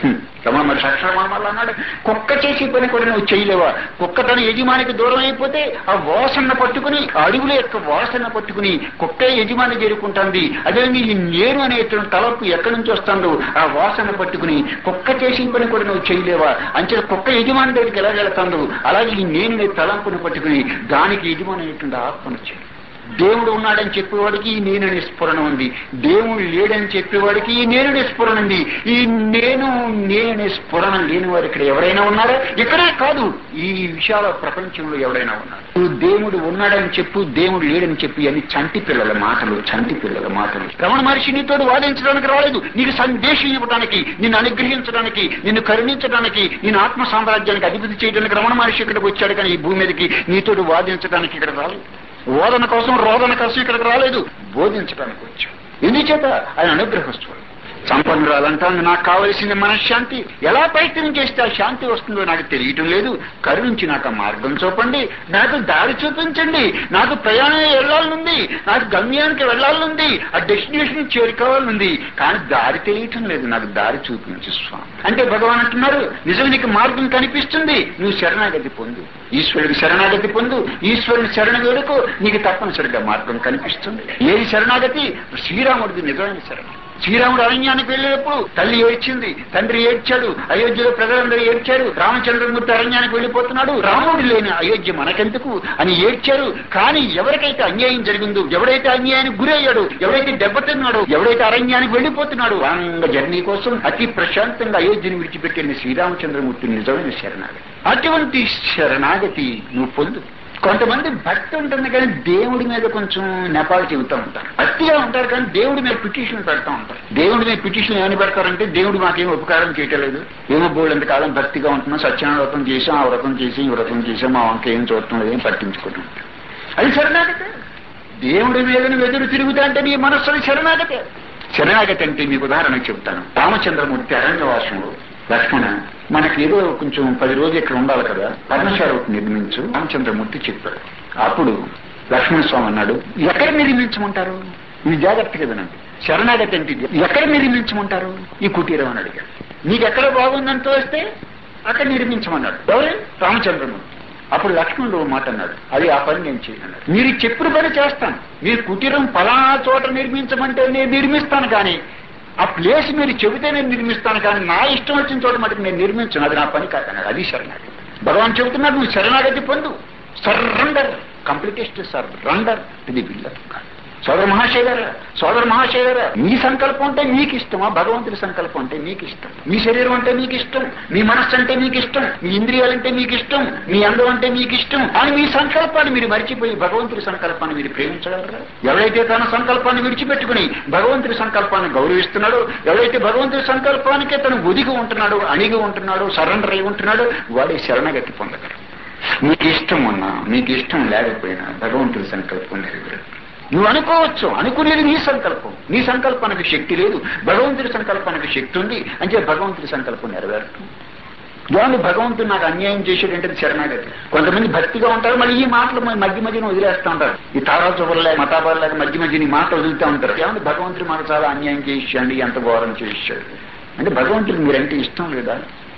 రమణ మరి సక్షరమాల అన్నాడు కుక్క చేసి పని కూడా నువ్వు చేయలేవా కుక్క తన యజమానికి దూరం అయిపోతే ఆ వాసన పట్టుకుని ఆ అడుగుల యొక్క వాసన పట్టుకుని కుక్కే యజమాని చేరుకుంటుంది అదే నీ నేను అనేటువంటి తలపు ఎక్కడి నుంచి వస్తుందో ఆ వాసన పట్టుకుని కుక్క చేసిన పని కూడా నువ్వు చేయలేవా అంచే కుక్క యజమాని దగ్గరికి ఎలా వెళ్తాందో అలాగే ఈ నేను నీ తలంపుని పట్టుకుని దానికి యజమాని అనేటువంటి ఆత్మను చేయి దేవుడు ఉన్నాడని చెప్పేవాడికి ఈ నేననే స్ఫురణ ఉంది దేవుడు లేడని చెప్పేవాడికి ఈ నేనునే స్ఫురణ ఉంది ఈ నేను నేననే స్ఫురణ లేని వారు ఇక్కడ ఎవరైనా ఉన్నారా ఇక్కడే కాదు ఈ విశాల ప్రపంచంలో ఎవరైనా ఉన్నారు నువ్వు దేవుడు ఉన్నాడని చెప్పు దేవుడు లేడని చెప్పి అని చంటి పిల్లల మాటలు చంటి పిల్లల మాటలు రమణ మహర్షి నీతో వాదించడానికి రాలేదు నీకు సందేశం ఇవ్వడానికి నిన్ను అనుగ్రహించడానికి నిన్ను కరుణించడానికి నేను ఆత్మ సామ్రాజ్యానికి అధిపతి చేయడానికి రమణ మహర్షి ఇక్కడికి వచ్చాడు కానీ ఈ భూమి మీదకి నీతోటి వాదించడానికి ఇక్కడ రాలేదు ఓదన కోసం రోదన కోసం ఇక్కడికి రాలేదు బోధించడానికి వచ్చాం ఎందుచేత ఆయన అనుగ్రహిస్తాడు సంపన్నురాలంటాను నాకు కావలసిన మనశ్శాంతి ఎలా ప్రయత్నం చేస్తే ఆ శాంతి వస్తుందో నాకు తెలియటం లేదు కరుణించి నాకు ఆ మార్గం చూపండి నాకు దారి చూపించండి నాకు ప్రయాణం వెళ్ళాలనుంది నాకు గమ్యానికి వెళ్ళాలనుంది ఆ డెస్టినేషన్ చేరుకోవాలనుంది కానీ దారి తెలియటం లేదు నాకు దారి చూపించు స్వామి అంటే భగవాన్ అంటున్నారు నిజం నీకు మార్గం కనిపిస్తుంది నువ్వు శరణాగతి పొందు ఈశ్వరుడికి శరణాగతి పొందు ఈశ్వరుని శరణ వేడుకో నీకు తప్పనిసరిగా మార్గం కనిపిస్తుంది ఏది శరణాగతి శ్రీరాముడికి నిజమైన శరణ శ్రీరాముడు అరణ్యానికి వెళ్ళేటప్పుడు తల్లి ఏడ్చింది తండ్రి ఏడ్చాడు అయోధ్యలో ప్రజలందరూ ఏడ్చారు రామచంద్రమూర్తి అరణ్యానికి వెళ్ళిపోతున్నాడు రాముడు లేని అయోధ్య మనకెందుకు అని ఏడ్చారు కానీ ఎవరికైతే అన్యాయం జరిగిందో ఎవడైతే అన్యాయానికి గురయ్యాడు ఎవడైతే దెబ్బతిన్నాడో ఎవడైతే అరణ్యానికి వెళ్ళిపోతున్నాడు ఆనంద జర్నీ కోసం అతి ప్రశాంతంగా అయోధ్యని విడిచిపెట్టిన శ్రీరామచంద్రమూర్తి నిజమైన శరణాగతి అటువంటి శరణాగతి నువ్వు పొందు కొంతమంది భక్తి ఉంటుంది కానీ దేవుడి మీద కొంచెం నెపాలు చెబుతూ ఉంటారు భక్తిగా ఉంటారు కానీ దేవుడి మీద పిటిషన్ పెడతా ఉంటారు దేవుడి మీద పిటిషన్ ఏమని పెడతారంటే దేవుడు మాకేం ఉపకారం చేయటం లేదు ఏమో బోళ్ళంత కాలం భక్తిగా ఉంటున్నాం సత్యనారాయణ వ్రతం చేసాం ఆ వ్రతం చేసి ఈ వ్రతం చేసాం మా వంక ఏం చూడటం లేదు ఏం పట్టించుకోవటం అది శరణాగతే దేవుడి మీద నువ్వు ఎదురు తిరుగుతా అంటే నీ మనస్సుని శరణాగతే శరణాగతి అంటే మీకు ఉదాహరణ చెబుతాను రామచంద్రమూర్తి అరణ్యవాసంలో లక్ష్మణ మనకి ఏదో కొంచెం పది రోజులు ఇక్కడ ఉండాలి కదా పర్ణశాల ఒకటి నిర్మించు రామచంద్రమూర్తి చెప్పాడు అప్పుడు లక్ష్మణ స్వామి అన్నాడు ఎక్కడ నిర్మించమంటారు ఇది జాగ్రత్తగా వినండి శరణాగతి అంటే ఇది. ఎక్కడ నిర్మించమంటారు ఈ కుటీరం అని అడిగాడు నీకు ఎక్కడ బాగుందని తోస్తే అక్కడ నిర్మించమన్నాడు ఎవరు రామచంద్రమూర్తి అప్పుడు లక్ష్మణుడు ఓ మాట అన్నాడు అది ఆ పని నేను చేయను మీరు చెప్పిన పని చేస్తాను మీరు కుటీరం ఫలానా చోట నిర్మించమంటే నేను నిర్మిస్తాను కానీ ఆ ప్లేస్ మీరు చెబితే నేను నిర్మిస్తాను కానీ నా ఇష్టం వచ్చిన చోట మటుకు నేను నిర్మించను అది నా పని కాదన్నాడు అది శరణాగతి భగవాన్ చెబుతున్నాడు నువ్వు శరణాగతి పొందు సర్రండర్ కంప్లీటెస్ట్ సర్రండర్ ఇది బిల్డర్ సోదర మహాశయ గారా సోదర మహాశయ గారా మీ సంకల్పం అంటే మీకు ఇష్టమా భగవంతుడి సంకల్పం అంటే మీకు ఇష్టం మీ శరీరం అంటే మీకు ఇష్టం మీ మనస్సు అంటే మీకు ఇష్టం మీ ఇంద్రియాలంటే మీకు ఇష్టం మీ అందం అంటే మీకు ఇష్టం అని మీ సంకల్పాన్ని మీరు మర్చిపోయి భగవంతుడి సంకల్పాన్ని మీరు ప్రేమించగలరా ఎవరైతే తన సంకల్పాన్ని విడిచిపెట్టుకుని భగవంతుడి సంకల్పాన్ని గౌరవిస్తున్నాడో ఎవరైతే భగవంతుడి సంకల్పానికే తను ఒదిగి ఉంటున్నాడో అణిగి ఉంటున్నాడో సరెండర్ అయి ఉంటున్నాడో వాడే శరణగతి పొందగలరు మీకు ఇష్టం ఉన్నా మీకు ఇష్టం లేకపోయినా భగవంతుడి సంకల్పం నెరవేరు నువ్వు అనుకోవచ్చు అనుకునేది నీ సంకల్పం నీ సంకల్పానికి శక్తి లేదు భగవంతుడి సంకల్పానికి శక్తి ఉంది అంటే భగవంతుడి సంకల్పం నెరవేరుతుంది దాన్ని భగవంతుడు నాకు అన్యాయం చేసేటంటే శరణాగతి కొంతమంది భక్తిగా ఉంటారు మళ్ళీ ఈ మాటలు మ- మధ్య మధ్యన వదిలేస్తూ ఉంటారు ఈ తారాచోబర్లే మతాబార్లేక మధ్య మధ్యన ఈ మాట వదులుతూ ఉంటారు ఏమంటే భగవంతుడు మాకు చాలా అన్యాయం చేయించండి ఎంత ఘోరం చేయించాడు అంటే భగవంతుడు మీరంటే ఇష్టం లేదా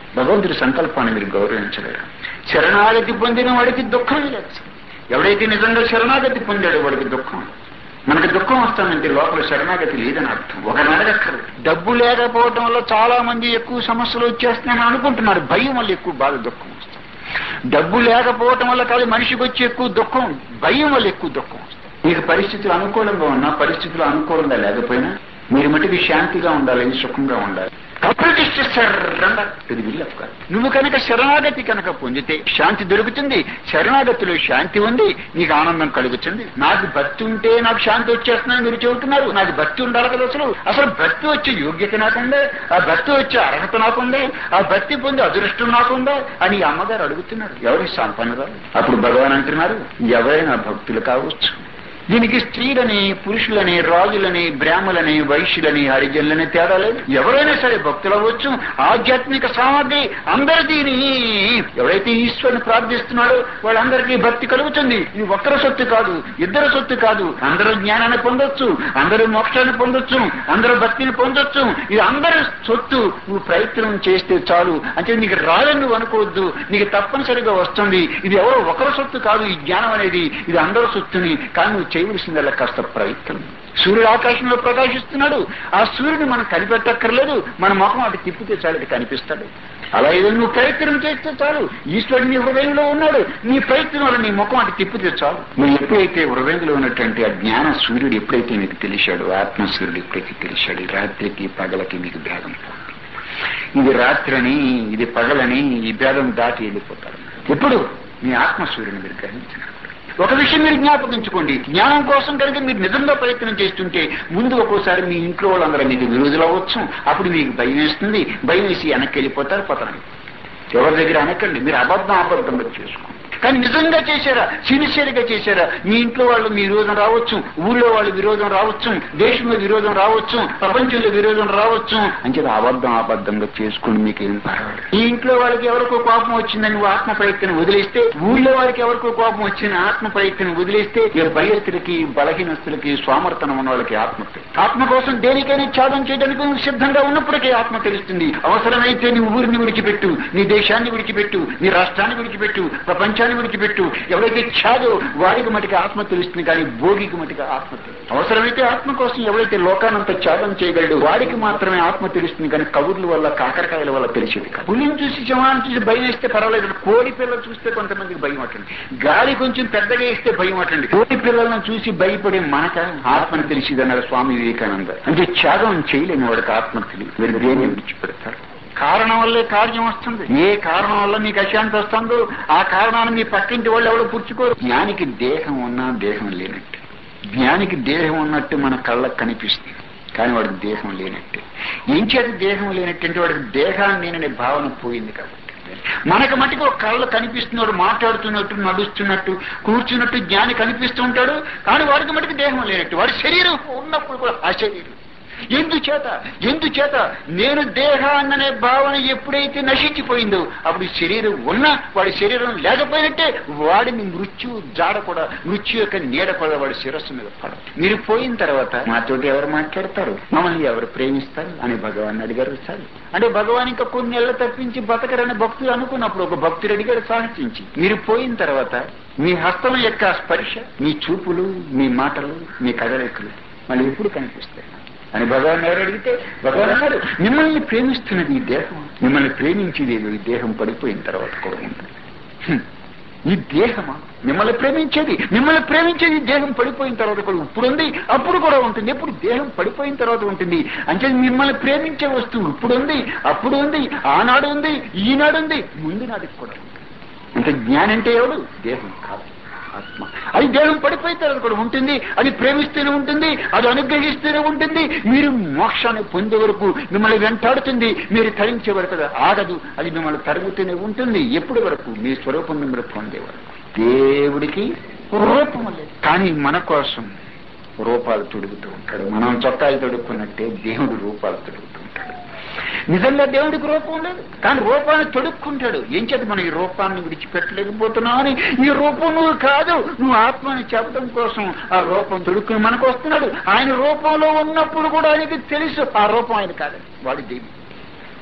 భగవంతుడి సంకల్పాన్ని మీరు గౌరవించలేరు శరణాగతి పొందిన వాడికి దుఃఖం లేదు ఎవడైతే నిజంగా శరణాగతి పొందాడో వాడికి దుఃఖం మనకి దుఃఖం వస్తుందంటే లోపల శరణాగతి లేదని అర్థం ఒక నడగక్కర్లేదు డబ్బు లేకపోవడం వల్ల చాలా మంది ఎక్కువ సమస్యలు వచ్చేస్తున్నాయని అనుకుంటున్నారు భయం వల్ల ఎక్కువ బాధ దుఃఖం వస్తుంది డబ్బు లేకపోవటం వల్ల కాదు మనిషికి వచ్చి ఎక్కువ దుఃఖం భయం వల్ల ఎక్కువ దుఃఖం వస్తుంది మీకు పరిస్థితులు అనుకూలంగా ఉన్నా పరిస్థితులు అనుకూలంగా లేకపోయినా మీరు మటుకు శాంతిగా ఉండాలి సుఖంగా ఉండాలి అప్రతిష్ఠిస్తారంట ఇది విల్లప్ కాదు నువ్వు కనుక శరణాగతి కనుక పొందితే శాంతి దొరుకుతుంది శరణాగతిలో శాంతి ఉంది నీకు ఆనందం కలుగుతుంది నాకు భక్తి ఉంటే నాకు శాంతి వచ్చేస్తుందని మీరు చెబుతున్నారు నాకు భక్తి ఉండాలి కదా అసలు అసలు భక్తి వచ్చే యోగ్యత నాకుందే ఆ భక్తి వచ్చే అర్హత నాకుందే ఆ భక్తి పొందే అదృష్టం నాకుందా అని ఈ అమ్మగారు అడుగుతున్నారు ఎవరి సంపన్నరాలు అప్పుడు భగవాన్ అంటున్నారు ఎవరైనా భక్తులు కావచ్చు దీనికి స్త్రీలని పురుషులని రాజులని బ్రాహ్మలని వైశ్యులని హరిజనులని తేడా లేదు ఎవరైనా సరే భక్తులు అవ్వచ్చు ఆధ్యాత్మిక సామగ్రి అందరికీ ఎవరైతే ఈశ్వరుని ప్రార్థిస్తున్నాడో వాళ్ళందరికీ భక్తి కలుగుతుంది ఇది ఒక్కరి సొత్తు కాదు ఇద్దరు సొత్తు కాదు అందరూ జ్ఞానాన్ని పొందొచ్చు అందరూ మోక్షాన్ని పొందొచ్చు అందరూ భక్తిని పొందొచ్చు ఇది అందరి సొత్తు నువ్వు ప్రయత్నం చేస్తే చాలు అంటే నీకు రాదని నువ్వు అనుకోవద్దు నీకు తప్పనిసరిగా వస్తుంది ఇది ఎవరో ఒకరి సొత్తు కాదు ఈ జ్ఞానం అనేది ఇది అందరి సొత్తుని కానీ నువ్వు చేయవలసిందల్లా కాస్త ప్రయత్నం సూర్యుడు ఆకాశంలో ప్రకాశిస్తున్నాడు ఆ సూర్యుని మనం కనిపెట్టక్కర్లేదు మన ముఖం అటు తిప్పితే చాలు అటు కనిపిస్తాడు అలా ఏదో నువ్వు ప్రయత్నం చేస్తే చాలు ఈశ్వరుడు నీ హృదయంలో ఉన్నాడు నీ ప్రయత్నం వల్ల నీ ముఖం అటు తిప్పితే చాలు నువ్వు ఎప్పుడైతే హృదయంలో ఉన్నటువంటి ఆ జ్ఞాన సూర్యుడు ఎప్పుడైతే నీకు తెలిసాడు ఆత్మ సూర్యుడు ఎప్పుడైతే తెలిసాడు ఈ రాత్రికి పగలకి మీకు భేదం పోతుంది ఇది రాత్రని ఇది పగలని ఈ భేదం దాటి వెళ్ళిపోతారు ఎప్పుడు మీ ఆత్మ సూర్యుని మీరు గ్రహించినప్పుడు ఒక విషయం మీరు జ్ఞాపకించుకోండి జ్ఞానం కోసం కనుక మీరు నిజంగా ప్రయత్నం చేస్తుంటే ముందు ఒక్కోసారి మీ ఇంట్లో వాళ్ళందరూ మీకు విరోధులు అవ్వచ్చు అప్పుడు మీకు భయం వేస్తుంది భయం వేసి వెనక్కి వెళ్ళిపోతారు పతనం ఎవరి దగ్గర అనకండి మీరు అబద్ధం అబద్ధంగా చేసుకోండి కానీ నిజంగా చేశారా సిన్సియర్ గా చేశారా మీ ఇంట్లో వాళ్ళు మీ విరోధం రావచ్చు ఊళ్ళో వాళ్ళు విరోధం రావచ్చు దేశంలో విరోధం రావచ్చు ప్రపంచంలో విరోధం రావచ్చు అంటే అబద్ధం అబద్ధంగా చేసుకుని మీకు ఏం పర్వాలేదు ఈ ఇంట్లో వాళ్ళకి ఎవరికో కోపం వచ్చిందని నువ్వు ఆత్మ ప్రయత్నం వదిలేస్తే ఊళ్ళో వాళ్ళకి ఎవరికో కోపం వచ్చిన ఆత్మ ప్రయత్నం వదిలేస్తే ఇక భయస్థులకి బలహీనస్తులకి స్వామర్థనం ఉన్న వాళ్ళకి ఆత్మ ఆత్మ కోసం దేనికైనా త్యాగం చేయడానికి నువ్వు సిద్ధంగా ఉన్నప్పటికీ ఆత్మ తెలుస్తుంది అవసరమైతే నీ ఊరిని విడిచిపెట్టు నీ దేశాన్ని విడిచిపెట్టు నీ రాష్ట్రాన్ని విడిచిపెట్టు ప్రపంచాన్ని విడిచిపెట్టు ఎవరైతే త్యాగో వాడికి మటుకు ఆత్మ తెలుస్తుంది కానీ భోగికి మటుకు ఆత్మ తెలుస్తుంది అవసరమైతే ఆత్మ కోసం ఎవరైతే లోకానంత త్యాగం చేయగలడు వాడికి మాత్రమే ఆత్మ తెలుస్తుంది కానీ కబుర్ల వల్ల కాకరకాయల వల్ల తెలిసేది కాదు పులిని చూసి సింహాన్ని చూసి భయం వేస్తే పర్వాలేదు కోడి పిల్లలు చూస్తే కొంతమందికి భయం అట్టండి గాలి కొంచెం పెద్దగా వేస్తే భయం అట్టండి కోడి పిల్లలను చూసి భయపడే మనక ఆత్మను తెలిసిదన్నారు స్వామి వివేకానంద అంటే త్యాగం చేయలేని వాడికి ఆత్మ తెలియదు మీరు దేని విడిచిపెడతారు కారణం వల్లే కార్యం వస్తుంది ఏ కారణం వల్ల మీకు అశాంతి వస్తుందో ఆ కారణాన్ని మీ పక్కింటి వాళ్ళు ఎవరు పుచ్చుకోరు జ్ఞానికి దేహం ఉన్నా దేహం లేనట్టు జ్ఞానికి దేహం ఉన్నట్టు మన కళ్ళకు కనిపిస్తుంది కానీ వాడికి దేహం లేనట్టే ఏం చేత దేహం లేనట్టు వాడికి దేహాన్ని నేననే భావన పోయింది కాబట్టి మనకు మటుకు ఒక కళ్ళు కనిపిస్తున్నాడు మాట్లాడుతున్నట్టు నడుస్తున్నట్టు కూర్చున్నట్టు జ్ఞాని కనిపిస్తూ ఉంటాడు కానీ వాడికి మటుకు దేహం లేనట్టు వాడి శరీరం ఉన్నప్పుడు కూడా ఆ శరీరం ఎందుచేత ఎందుచేత నేను దేహాన్ననే భావన ఎప్పుడైతే నశించిపోయిందో అప్పుడు శరీరం ఉన్నా వాడి శరీరం లేకపోయినట్టే వాడిని మృత్యు జాడ కూడా మృత్యు యొక్క నీడ కూడా వాడి శిరస్సు మీద పడదు మీరు పోయిన తర్వాత మాతోటి ఎవరు మాట్లాడతారు మమ్మల్ని ఎవరు ప్రేమిస్తారు అని భగవాన్ అడిగారు సార్ అంటే భగవాన్ ఇంకా కొన్ని నెలలు తప్పించి బతకరని భక్తులు అనుకున్నప్పుడు ఒక భక్తుడు అడిగాడు సాహసించి మీరు పోయిన తర్వాత మీ హస్తం యొక్క స్పర్శ మీ చూపులు మీ మాటలు మీ కదలికలు మళ్ళీ ఎప్పుడు కనిపిస్తాయి అని భగవాన్ ఎవరు అడిగితే భగవాన్ అన్నారు మిమ్మల్ని ప్రేమిస్తున్నది ఈ దేహం మిమ్మల్ని ప్రేమించేది ఏదో ఈ దేహం పడిపోయిన తర్వాత కూడా ఉంటుంది హ్మ్. ఈ దేహమా మిమ్మల్ని ప్రేమించేది మిమ్మల్ని ప్రేమించేది ఈ దేహం పడిపోయిన తర్వాత కూడా ఇప్పుడు ఉంది అప్పుడు కూడా ఉంటుంది ఎప్పుడు దేహం పడిపోయిన తర్వాత ఉంటుంది అంటే మిమ్మల్ని ప్రేమించే వస్తువు ఇప్పుడు ఉంది అప్పుడు ఉంది ఆనాడు ఉంది ఈనాడు ఉంది ముందు నాటికి కూడా ఉంది అంటే జ్ఞానం అంటే ఎవడు దేహం కాదు ఆత్మ అది దేహం పడిపోయిన తర్వాత కూడా ఉంటుంది అది ప్రేమిస్తూనే ఉంటుంది అది అనుగ్రహిస్తూనే ఉంటుంది మీరు మోక్షాన్ని పొందే వరకు మిమ్మల్ని వెంటాడుతుంది మీరు తరించే వరకు అది ఆగదు అది మిమ్మల్ని తరుగుతూనే ఉంటుంది ఎప్పటి వరకు మీ స్వరూపం మిమ్మల్ని పొందే వరకు దేవుడికి రూపం లేదు కానీ మన కోసం రూపాలు తొడుగుతూ ఉంటాడు మనం చొక్కాలు తొడుక్కున్నట్టే దేవుడు రూపాలు తొడుగుతూ ఉంటాడు నిజంగా దేవుడికి రూపం లేదు కానీ రూపాన్ని తొడుక్కుంటాడు ఏం చేత మనం ఈ రూపాన్ని విడిచిపెట్టలేకపోతున్నావు అని ఈ రూపం నువ్వు కాదు నువ్వు ఆత్మని చెప్పడం కోసం ఆ రూపం తొడుక్కుని మనకు వస్తున్నాడు ఆయన రూపంలో ఉన్నప్పుడు కూడా ఆయనకి తెలుసు ఆ రూపం ఆయన కాదు వాడి దేవుడు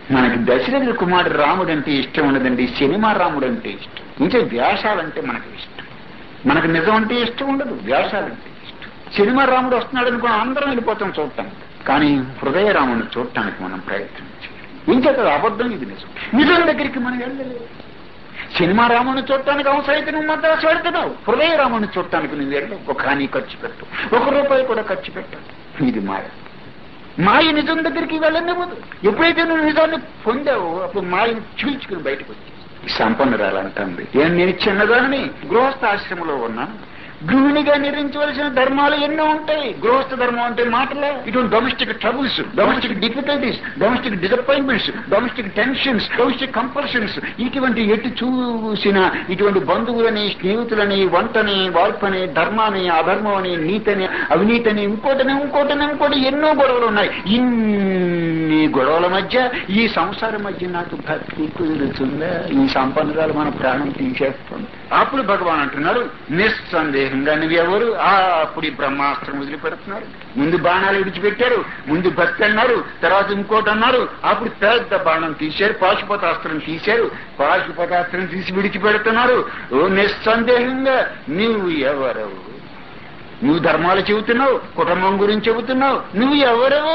మనకి దశరథ కుమారుడు రాముడు అంటే ఇష్టం ఉండదండి సినిమా రాముడు అంటే ఇష్టం ఇంకా వ్యాసాలంటే మనకు ఇష్టం మనకు నిజం అంటే ఇష్టం ఉండదు వ్యాసాలంటే ఇష్టం సినిమా రాముడు వస్తున్నాడు అనుకో అందరం వెళ్ళిపోతాం చూడటానికి కానీ హృదయ రాముడిని చూడటానికి మనం ప్రయత్నించాలి ఇంకేత అబద్ధం ఇది నిజం నిజం దగ్గరికి మనం వెళ్ళలేదు సినిమా రాముని చూడటానికి అవసరమైతే నువ్వు మద్రాసు వెళ్తున్నావు హృదయ రాముని చూడటానికి నువ్వు వెళ్ళవు ఒక హాని ఖర్చు పెట్టు ఒక రూపాయి కూడా ఖర్చు పెట్టావు ఇది మాయ మాయ నిజం దగ్గరికి వెళ్ళనివ్వదు ఎప్పుడైతే నువ్వు నిజాన్ని పొందావో అప్పుడు మాయని చీల్చుకుని బయటకు వచ్చి సంపన్నురాలంటుంది ఏం నేను చిన్నదాన్ని గృహస్థాశ్రమంలో ఉన్నాను గృహిణిగా నిర్మించవలసిన ధర్మాలు ఎన్నో ఉంటాయి గృహస్థ ధర్మం అంటే మాటలే ఇటువంటి domestic troubles domestic difficulties domestic disappointments domestic tensions domestic compulsions ఇటువంటి ఎటు చూసిన ఇటువంటి బంధువులని స్నేహితులని వంటని వార్పని ధర్మాన్ని అధర్మం అని నీతని అవినీతని ఇంకోటని ఇంకోటని ఇంకోటి ఎన్నో గొడవలు ఉన్నాయి ఇన్ని గొడవల మధ్య ఈ సంసారం మధ్య నాకు భక్తి కుదురుతుందా ఈ సంపన్నురాలు మన ప్రాణం తీసేస్తుంది అప్పుడు భగవాన్ అంటున్నారు నిస్సందేహంగా నువ్వెవరు ఆ అప్పుడు ఈ బ్రహ్మాస్త్రం వదిలిపెడుతున్నారు ముందు బాణాలు విడిచిపెట్టారు ముందు భక్తి అన్నారు తర్వాత ఇంకోటి అన్నారు అప్పుడు పెద్ద బాణం తీశారు పాశుపతాస్త్రం తీశారు పాశుపతాస్త్రం తీసి విడిచిపెడుతున్నారు ఓ నిస్సందేహంగా నువ్వు ఎవరవు నువ్వు ధర్మాలు చెబుతున్నావు కుటుంబం గురించి చెబుతున్నావు నువ్వు ఎవరవు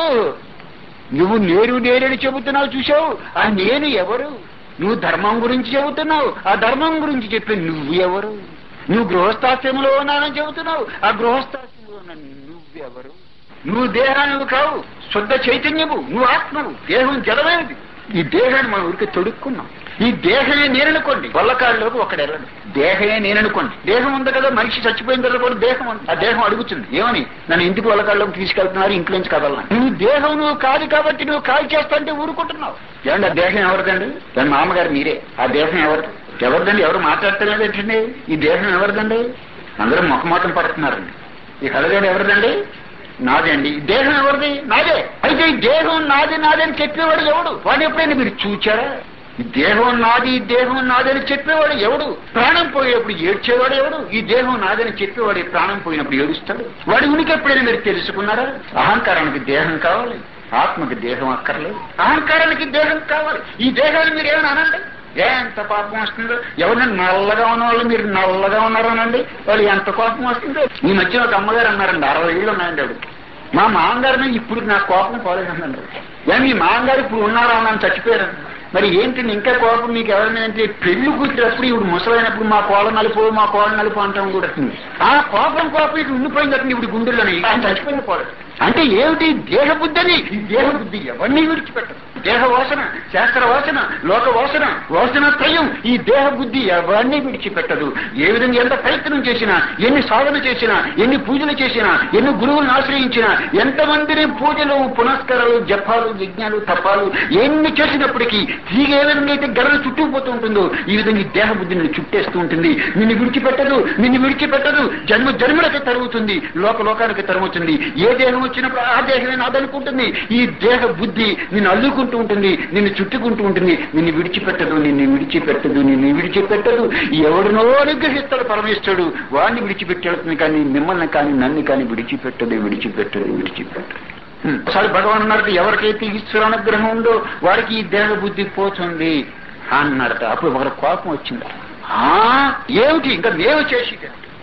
నువ్వు నేరు నేరని చెబుతున్నావు చూసావు ఆ నేను ఎవరు నువ్వు ధర్మం గురించి చెబుతున్నావు ఆ ధర్మం గురించి చెప్పి నువ్వు ఎవరు నువ్వు గృహస్థాశ్రమంలో ఉన్నానని చెబుతున్నావు ఆ గృహస్థాశ్రమంలో ఉన్న నువ్వెవరు నువ్వు దేహానికి కావు శుద్ధ చైతన్యము నువ్వు ఆత్మవు దేహం జలమైనది ఈ దేహాన్ని మనం ఊరికి తొడుక్కున్నాం ఈ దేహమే నేననుకోండి వల్లకాళ్ళలోకి ఒకడు వెళ్ళడు దేహమే నేననుకోండి దేహం ఉంది కదా మనిషి చచ్చిపోయిన తర్వాత కూడా దేహం ఉంది ఆ దేహం అడుగుతుంది ఏమని నన్ను ఎందుకు వల్లకాళ్ళలోకి తీసుకెళ్తున్నారు ఇంట్లో నుంచి కదలనా నువ్వు దేహం నువ్వు కాదు కాబట్టి నువ్వు కాల్ చేస్తాంటే ఊరుకుంటున్నావు ఏమండి ఆ దేహం ఎవరిదండి దాని మామగారు మీరే ఆ దేహం ఎవరు ఎవరిదండి ఎవరు మాట్లాడటలేదు ఏంటండి ఈ దేహం ఎవరిదండి అందరూ మొక్కమాటం పడుతున్నారండి ఈ కలగాడు ఎవరిదండి నాదే అండి ఈ దేహం ఎవరిది నాదే అయితే ఈ దేహం నాది నాది అని చెప్పేవాడు ఎవడు వాడు ఎప్పుడైనా మీరు చూచారా ఈ దేహం నాది ఈ దేహం నాదని చెప్పేవాడు ఎవడు ప్రాణం పోయేప్పుడు ఏడ్చేవాడు ఎవడు ఈ దేహం నాదని చెప్పేవాడు ఈ ప్రాణం పోయినప్పుడు ఏడుస్తాడు వాడి ఉనికి ఎప్పుడైనా మీరు తెలుసుకున్నారా అహంకారానికి దేహం కావాలి ఆత్మకి దేహం అక్కర్లేదు అహంకారానికి దేహం కావాలి ఈ దేహాన్ని మీరు ఏమైనా అనండి ఏ ఎంత కోపం వస్తుందో ఎవరైనా నల్లగా ఉన్న వాళ్ళు మీరు నల్లగా ఉన్నారనండి వాళ్ళు ఎంత కోపం వస్తుందో ఈ మధ్య ఒక అమ్మగారు అన్నారండి అరవై ఏళ్ళు ఉన్నాయండి ఆవిడ మా మామగారిని ఇప్పుడు నా కోపం పోలేదండి ఏ మీ మామగారు ఇప్పుడు ఉన్నారా అని చచ్చిపోయారు మరి ఏంటి ఇంకా కోపం మీకు ఎవరైనా అంటే పెళ్లి కూర్చున్నప్పుడు ఇప్పుడు ముసలైనప్పుడు మా కోళ్ళ నలుపు మా కోళ్ళ నలుపు అంటాం కూడా ఆ కోపం కోపం ఇటు ఉండిపోయింది అతను ఇప్పుడు గుండెల్లోని ఆయన చచ్చిపోయింది పోలేదు అంటే ఏమిటి దేహ బుద్ధి అని ఈ దేహ బుద్ధి ఎవరిని విడిచిపెట్టదు దేహ వాసన శాస్త్ర వాసన లోక వాసన వాసన త్రయం ఈ దేహ బుద్ధి ఎవరిని విడిచిపెట్టదు ఏ విధంగా ఎంత ప్రయత్నం చేసినా ఎన్ని సాధన చేసినా ఎన్ని పూజలు చేసినా ఎన్ని గురువులను ఆశ్రయించినా ఎంతమందిని పూజలు పునస్కారాలు జపాలు యజ్ఞాలు తపాలు ఎన్ని చేసినప్పటికీ తీగ ఏ విధంగా అయితే గర్ర చుట్టుకుపోతూ ఉంటుందో ఈ విధంగా ఈ దేహ బుద్ధి నిన్ను చుట్టేస్తూ ఉంటుంది నిన్ను విడిచిపెట్టదు నిన్ను విడిచిపెట్టదు జన్మ జన్మలకి తరుగుతుంది లోక లోకానికి తరుగుతుంది ఏ దేహం వచ్చినప్పుడు ఆ దేహమే నాదనుకుంటుంది ఈ దేహ బుద్ధి నిన్ను అల్లుకుంటూ ఉంటుంది నిన్ను చుట్టుకుంటూ ఉంటుంది నిన్ను విడిచిపెట్టదు నిన్ను విడిచిపెట్టదు నిన్ను విడిచిపెట్టదు ఎవరినో అనుగ్రహిస్తాడు పరమేశ్వరుడు వాడిని విడిచిపెట్టేస్తుంది కానీ మిమ్మల్ని కానీ నన్ను కానీ విడిచిపెట్టదు విడిచిపెట్టదు విడిచిపెట్టదు హ్మ్. ఒకసారి భగవాన్ అన్నాడు ఎవరికైతే ఈశ్వర అనుగ్రహం ఉందో వాడికి ఈ దేహ బుద్ధి పోతుంది అన్నాడట అప్పుడు ఒకరి కోపం వచ్చింది ఆ ఏమిటి ఇంకా మేము చేసి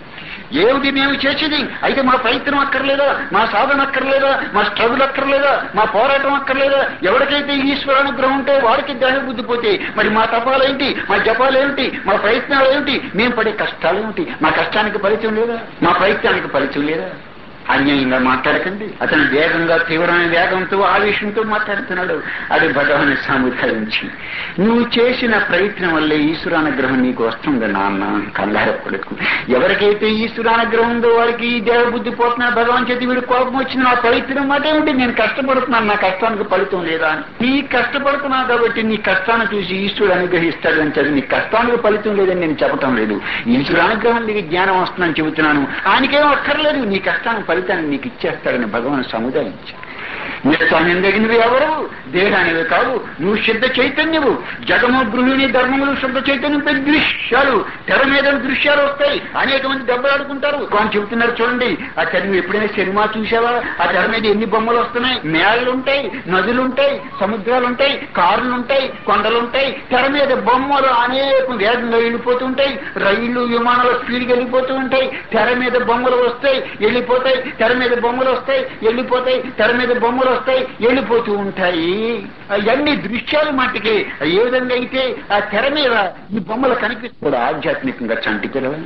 ఏమిటి మేము చేసేది అయితే మా ప్రయత్నం అక్కర్లేదా మా సాధన అక్కర్లేదా మా స్ట్రగుల్ అక్కర్లేదా మా పోరాటం అక్కర్లేదా ఎవరికైతే ఈశ్వరానుగ్రహం ఉంటే వాడికి దేహ బుద్ధి పోతే మరి మా తపాలేంటి మా జపాలేమిటి మా ప్రయత్నాలు ఏమిటి మేము పడే కష్టాలు ఏమిటి మా కష్టానికి ఫలితం లేదా మా ప్రయత్నానికి ఫలితం లేదా అన్యాయంగా మాట్లాడకండి అతను వేగంగా తీవ్రమైన వేగంతో ఆవేశంతో మాట్లాడుతున్నాడు అది భగవాన్ని సముదాయించి నువ్వు చేసిన ప్రయత్నం వల్లే ఈశ్వరానుగ్రహం నీకు వస్తుంది నాన్న కంగారు పడకు ఎవరికైతే ఈశ్వరానుగ్రహం ఉందో వారికి ఈ దేవ బుద్ధి పోతున్నా భగవాన్ చేతి వీడి కోపం వచ్చింది నా ప్రయత్నం మాట ఏమిటి నేను కష్టపడుతున్నాను నా కష్టానికి ఫలితం లేదా అని నీ కష్టపడుతున్నావు కాబట్టి నీ కష్టాన్ని చూసి ఈశ్వరుడు అనుగ్రహిస్తాడు అని చదివి నీ కష్టానికి ఫలితం లేదని నేను చెప్పటం లేదు ఈశ్వరానుగ్రహం నీకు జ్ఞానం వస్తుందని చెబుతున్నాను ఆయనకేం అక్కర్లేదు నీ కష్టానికి ఫలితాన్ని నీకు ఇచ్చేస్తాడని భగవాన్ సముదాయించి నిస్సందగినవి ఎవరు దేహానివి కావు నువ్వు శుద్ధ చైతన్యవు జగము గృహిణి ధర్మములు శుద్ధ చైతన్యంపై దృశ్యాలు తెర మీద దృశ్యాలు వస్తాయి అనేక మంది దెబ్బలాడుకుంటారు కొంచెం చెబుతున్నారు చూడండి ఆ తెర నువ్వు ఎప్పుడైనా సినిమా చూసావా ఆ తెర మీద ఎన్ని బొమ్మలు వస్తున్నాయి మేళ్ళు ఉంటాయి నదులు ఉంటాయి సముద్రాలు ఉంటాయి కార్లు ఉంటాయి కొండలు ఉంటాయి తెర మీద బొమ్మలు అనేక వేగంగా వెళ్ళిపోతుంటాయి రైళ్లు విమానాలు స్పీడ్గా వెళ్ళిపోతూ ఉంటాయి తెర మీద బొమ్మలు వస్తాయి వెళ్ళిపోతాయి తెర మీద బొమ్మలు వస్తాయి వెళ్ళిపోతాయి తెర మీద బొమ్మలు వస్తాయి వెళ్ళిపోతూ ఉంటాయి అవన్నీ దృశ్యాలు మట్టుకి ఏ విధంగా అయితే ఆ తెర మీద ఈ బొమ్మలు కనిపిస్తుంది ఆధ్యాత్మికంగా చంటి పిల్లలు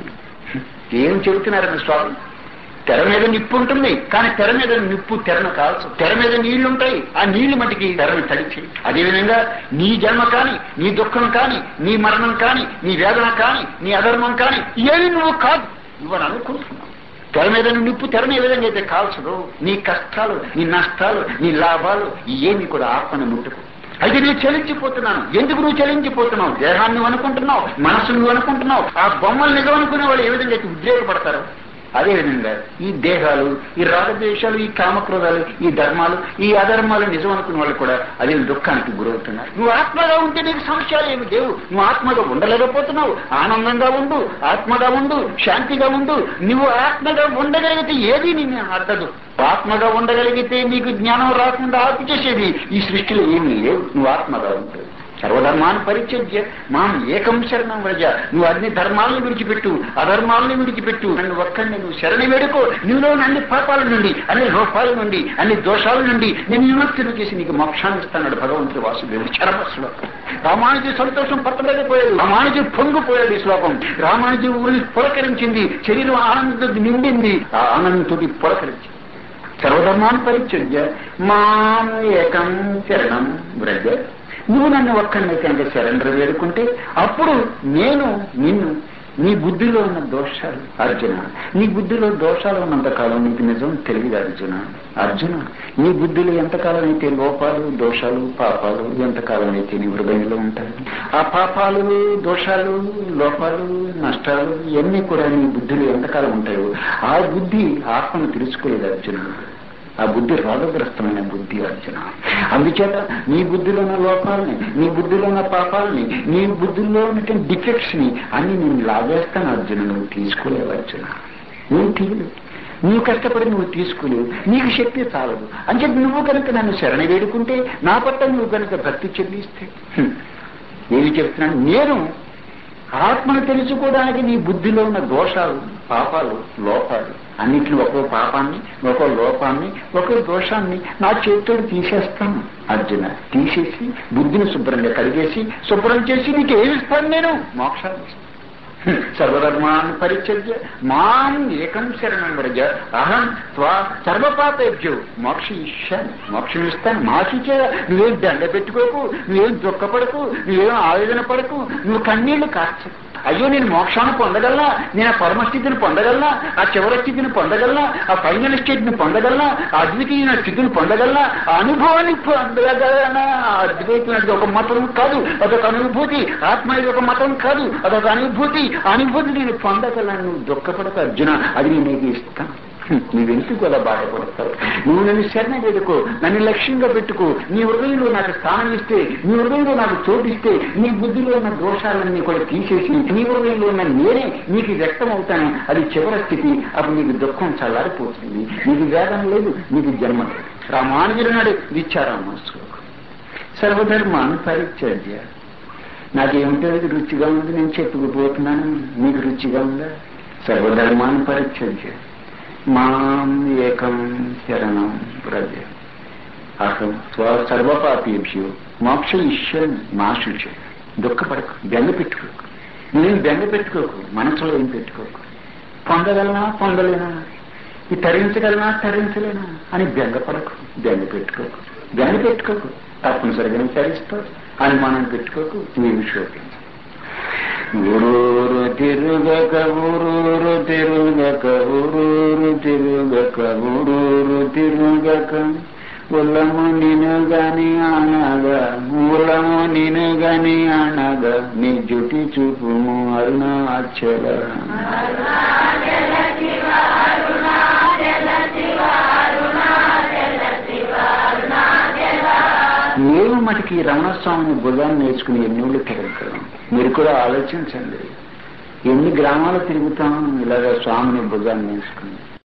ఏం చెబుతున్నారని స్వామి తెర మీద నిప్పు ఉంటుంది కానీ తెర మీద నిప్పు తెరను కాల్చు తెర మీద నీళ్లు ఉంటాయి ఆ నీళ్లు మటుకి తెరను తడిచి అదేవిధంగా నీ జన్మ కాని నీ దుఃఖం కాని నీ మరణం కాని నీ వేదన కాని నీ అధర్మం కాని ఏమి నువ్వు కాదు నువ్వని అనుకుంటున్నావు తెర మీద నిప్పు తెరని ఏ విధంగా అయితే కాల్చదు నీ కష్టాలు నీ నష్టాలు నీ లాభాలు ఏమి కూడా ఆత్మను ముట్టుకు అయితే నేను చలించిపోతున్నాను ఎందుకు నువ్వు చలించిపోతున్నావు దేహాన్ని నువ్వు అనుకుంటున్నావు మనసు నువ్వు అనుకుంటున్నావు ఆ బొమ్మలు నిజం అనుకునే వాళ్ళు ఏ విధంగా అయితే ఉద్రేకపడతారు అదేవిధంగా ఈ దేహాలు ఈ రాగద్వేషాలు ఈ కామక్రోధాలు ఈ ధర్మాలు ఈ అధర్మాలు నిజం అనుకున్న వాళ్ళు కూడా అదే దుఃఖానికి గురవుతున్నారు నువ్వు ఆత్మగా ఉంటే నీకు సమస్యలు ఏమి లేవు నువ్వు ఆత్మగా ఉండలేకపోతున్నావు ఆనందంగా ఉండు ఆత్మగా ఉండు శాంతిగా ఉండు నువ్వు ఆత్మగా ఉండగలిగితే ఏది నేను అడ్డదు ఆత్మగా ఉండగలిగితే నీకు జ్ఞానం రాకుండా ఆపు చేసేది ఈ సృష్టిలో ఏమీ లేవు నువ్వు ఆత్మగా ఉంటుంది సర్వధర్మాన్ని పరిచర్య మాం ఏకం శరణం వ్రజ నువ్వు అన్ని ధర్మాలను విడిచిపెట్టు అధర్మాలను విడిచిపెట్టు నన్ను ఒక్కడిని నువ్వు శరణి వేడుకో నీలో అన్ని పాపాల నుండి అన్ని లోపాల నుండి అన్ని దోషాల నుండి నేను విముక్తిని చేసి నీకు మోక్షాన్ని ఇస్తాడు భగవంతుడు వాసుదేవుడు చరమ శ్లోకం రామానుజు సంతోషం పట్టలేకపోయాడు రామానుజు పొంగిపోయాడు ఈ శ్లోకం రామానుజు ఊరి పులకరించింది శరీరం ఆనందంతో నిండింది ఆ ఆనందంతో పులకరించింది సర్వధర్మాన్ని పరిచర్య మాం ఏకం శరణం వ్రజ నువ్వు నన్ను ఒక్కడిని కనుక సరెండర్ వేడుకుంటే అప్పుడు నేను నిన్ను నీ బుద్ధిలో ఉన్న దోషాలు అర్జున నీ బుద్ధిలో దోషాలు ఉన్నంత కాలం నీకు నిజం తెలియదు అర్జున అర్జున నీ బుద్ధిలో ఎంతకాలం అయితే లోపాలు దోషాలు పాపాలు ఎంతకాలం అయితే నీ హృదయంలో ఉంటాయి ఆ పాపాలు దోషాలు లోపాలు నష్టాలు ఇవన్నీ కూడా నీ బుద్ధిలో ఎంతకాలం ఉంటాయో ఆ బుద్ధి ఆత్మను తెలుసుకోలేదు అర్జున ఆ బుద్ధి రోగగ్రస్తమైన బుద్ధి అర్జున అందుచేత నీ బుద్ధిలో ఉన్న లోపాలని నీ బుద్ధిలో ఉన్న పాపాలని నీ బుద్ధిలో ఉన్నటువంటి డిఫెక్ట్స్ ని అన్ని నేను లాగేస్తాను అర్జున నువ్వు తీసుకోలేవు అర్జున నువ్వు తీయలేవు నువ్వు కష్టపడి నువ్వు తీసుకోలేవు నీకు శక్తి చాలదు అని చెప్పి నువ్వు కనుక నన్ను శరణ వేడుకుంటే నా పట్ల నువ్వు కనుక భక్తి చెల్లిస్తే హ్మ్. ఏమి చెప్తున్నాను నేను ఆత్మను తెలుసుకోవడానికి నీ బుద్ధిలో ఉన్న దోషాలు పాపాలు లోపాలు అన్నింటిని ఒక్కో పాపాన్ని ఒక్కో లోపాన్ని ఒక్కో దోషాన్ని నా చేతితో తీసేస్తాను అర్జున తీసేసి బుద్ధిని శుభ్రంగా కడిగేసి శుభ్రం చేసి నీకు ఏమి ఇస్తాను నేను మోక్షాన్ని ఇస్తాను హ్మ్. సర్వధర్మాన్ని పరిచర్య మాం ఏకం శరణం వ్రజ అహం త్వా సర్వపాపేభ్యో మోక్ష ఇష్యాను మోక్షం ఇస్తాను మాసిచే నువ్వేం దండ పెట్టుకోకు నువ్వేం దుఃఖపడకు నువ్వేం ఆవేదన పడకు నువ్వు కన్నీళ్లు కార్చకు అయ్యో నేను మోక్షాన్ని పొందగలనా నేను ఆ పరమస్థితిని పొందగలనా ఆ చివరి స్థితిని పొందగలనా ఆ ఫైనల్ స్టేట్ని పొందగలనా ఆ అద్వితీయ స్థితిని పొందగలనా ఆ అనుభవాన్ని పొందగలనా ఆ అద్వైతం అనేది ఒక మతం కాదు అదొక అనుభూతి ఆత్మ ఇది ఒక మతం కాదు అదొక అనుభూతి ఆ అనుభూతి నేను పొందగలను నువ్వు దుఃఖపడక అర్జున అది నేను నీకు ఇస్తాను హ్మ్. నువ్వెందుకు అలా బాధపడతావు నువ్వు నన్ను శరణ వేడుకో నన్ను లక్ష్యంగా పెట్టుకో నీ హృదయంలో నాకు స్థానం ఇస్తే నీ హృదయంలో నాకు చోటిస్తే నీ బుద్ధిలో ఉన్న దోషాలన్నీ కూడా తీసేసి నీ హృదయంలో ఉన్న నేనే నీకు వ్యక్తం అవుతాను అది చివరి స్థితి అప్పుడు నీకు దుఃఖం చల్లారిపోతుంది నీకు వేదన లేదు నీకు జన్మ లేదు రామానుజుడు నాడు విచ్చారామ సర్వధర్మాన్ని పరిచర్య నాకేమిటో ఇది రుచిగా ఉంది నేను చెప్పుకుపోతున్నాను నీకు రుచిగా ఉందా సర్వధర్మాన్ని పరిచర్య మాం ఏకం శరణం వ్రజ అహం స్వ సర్వపాపేభ్యో మోక్ష ఇష్యం నాశుచ దుఃఖపడకు బెంగ పెట్టుకోకు నేను బెంగ పెట్టుకోకు మనసులో ఏం పెట్టుకోకు పొందగలనా పొందలేనా ఈ తరించగలనా తరించలేనా అని బెంగపడకు బెంగ పెట్టుకోకు బెంగ పెట్టుకోకు తప్పనిసరిగా తరిస్తావు అనుమానం పెట్టుకోకు నీవు శోకించు ఊరూరు తిరుగక ఊరూరు తిరుగక ఊరూరు తిరుగక ఊరూరు తిరుగక ఉల్లము నిను గని అనగా ఉల్లము నిను గని అనగా నీ జుటి చూపుము అరుణాచల అరుణాచల శివ అరుణాచల శివ అరుణాచల శివ మటుకి రమణస్వామిని భుజాన్ని నేర్చుకుని ఎన్నోళ్ళు తిరగలం మీరు కూడా ఆలోచించండి ఎన్ని గ్రామాలు తిరుగుతాం ఇలాగ స్వామిని భుజాన్ని నేర్చుకుని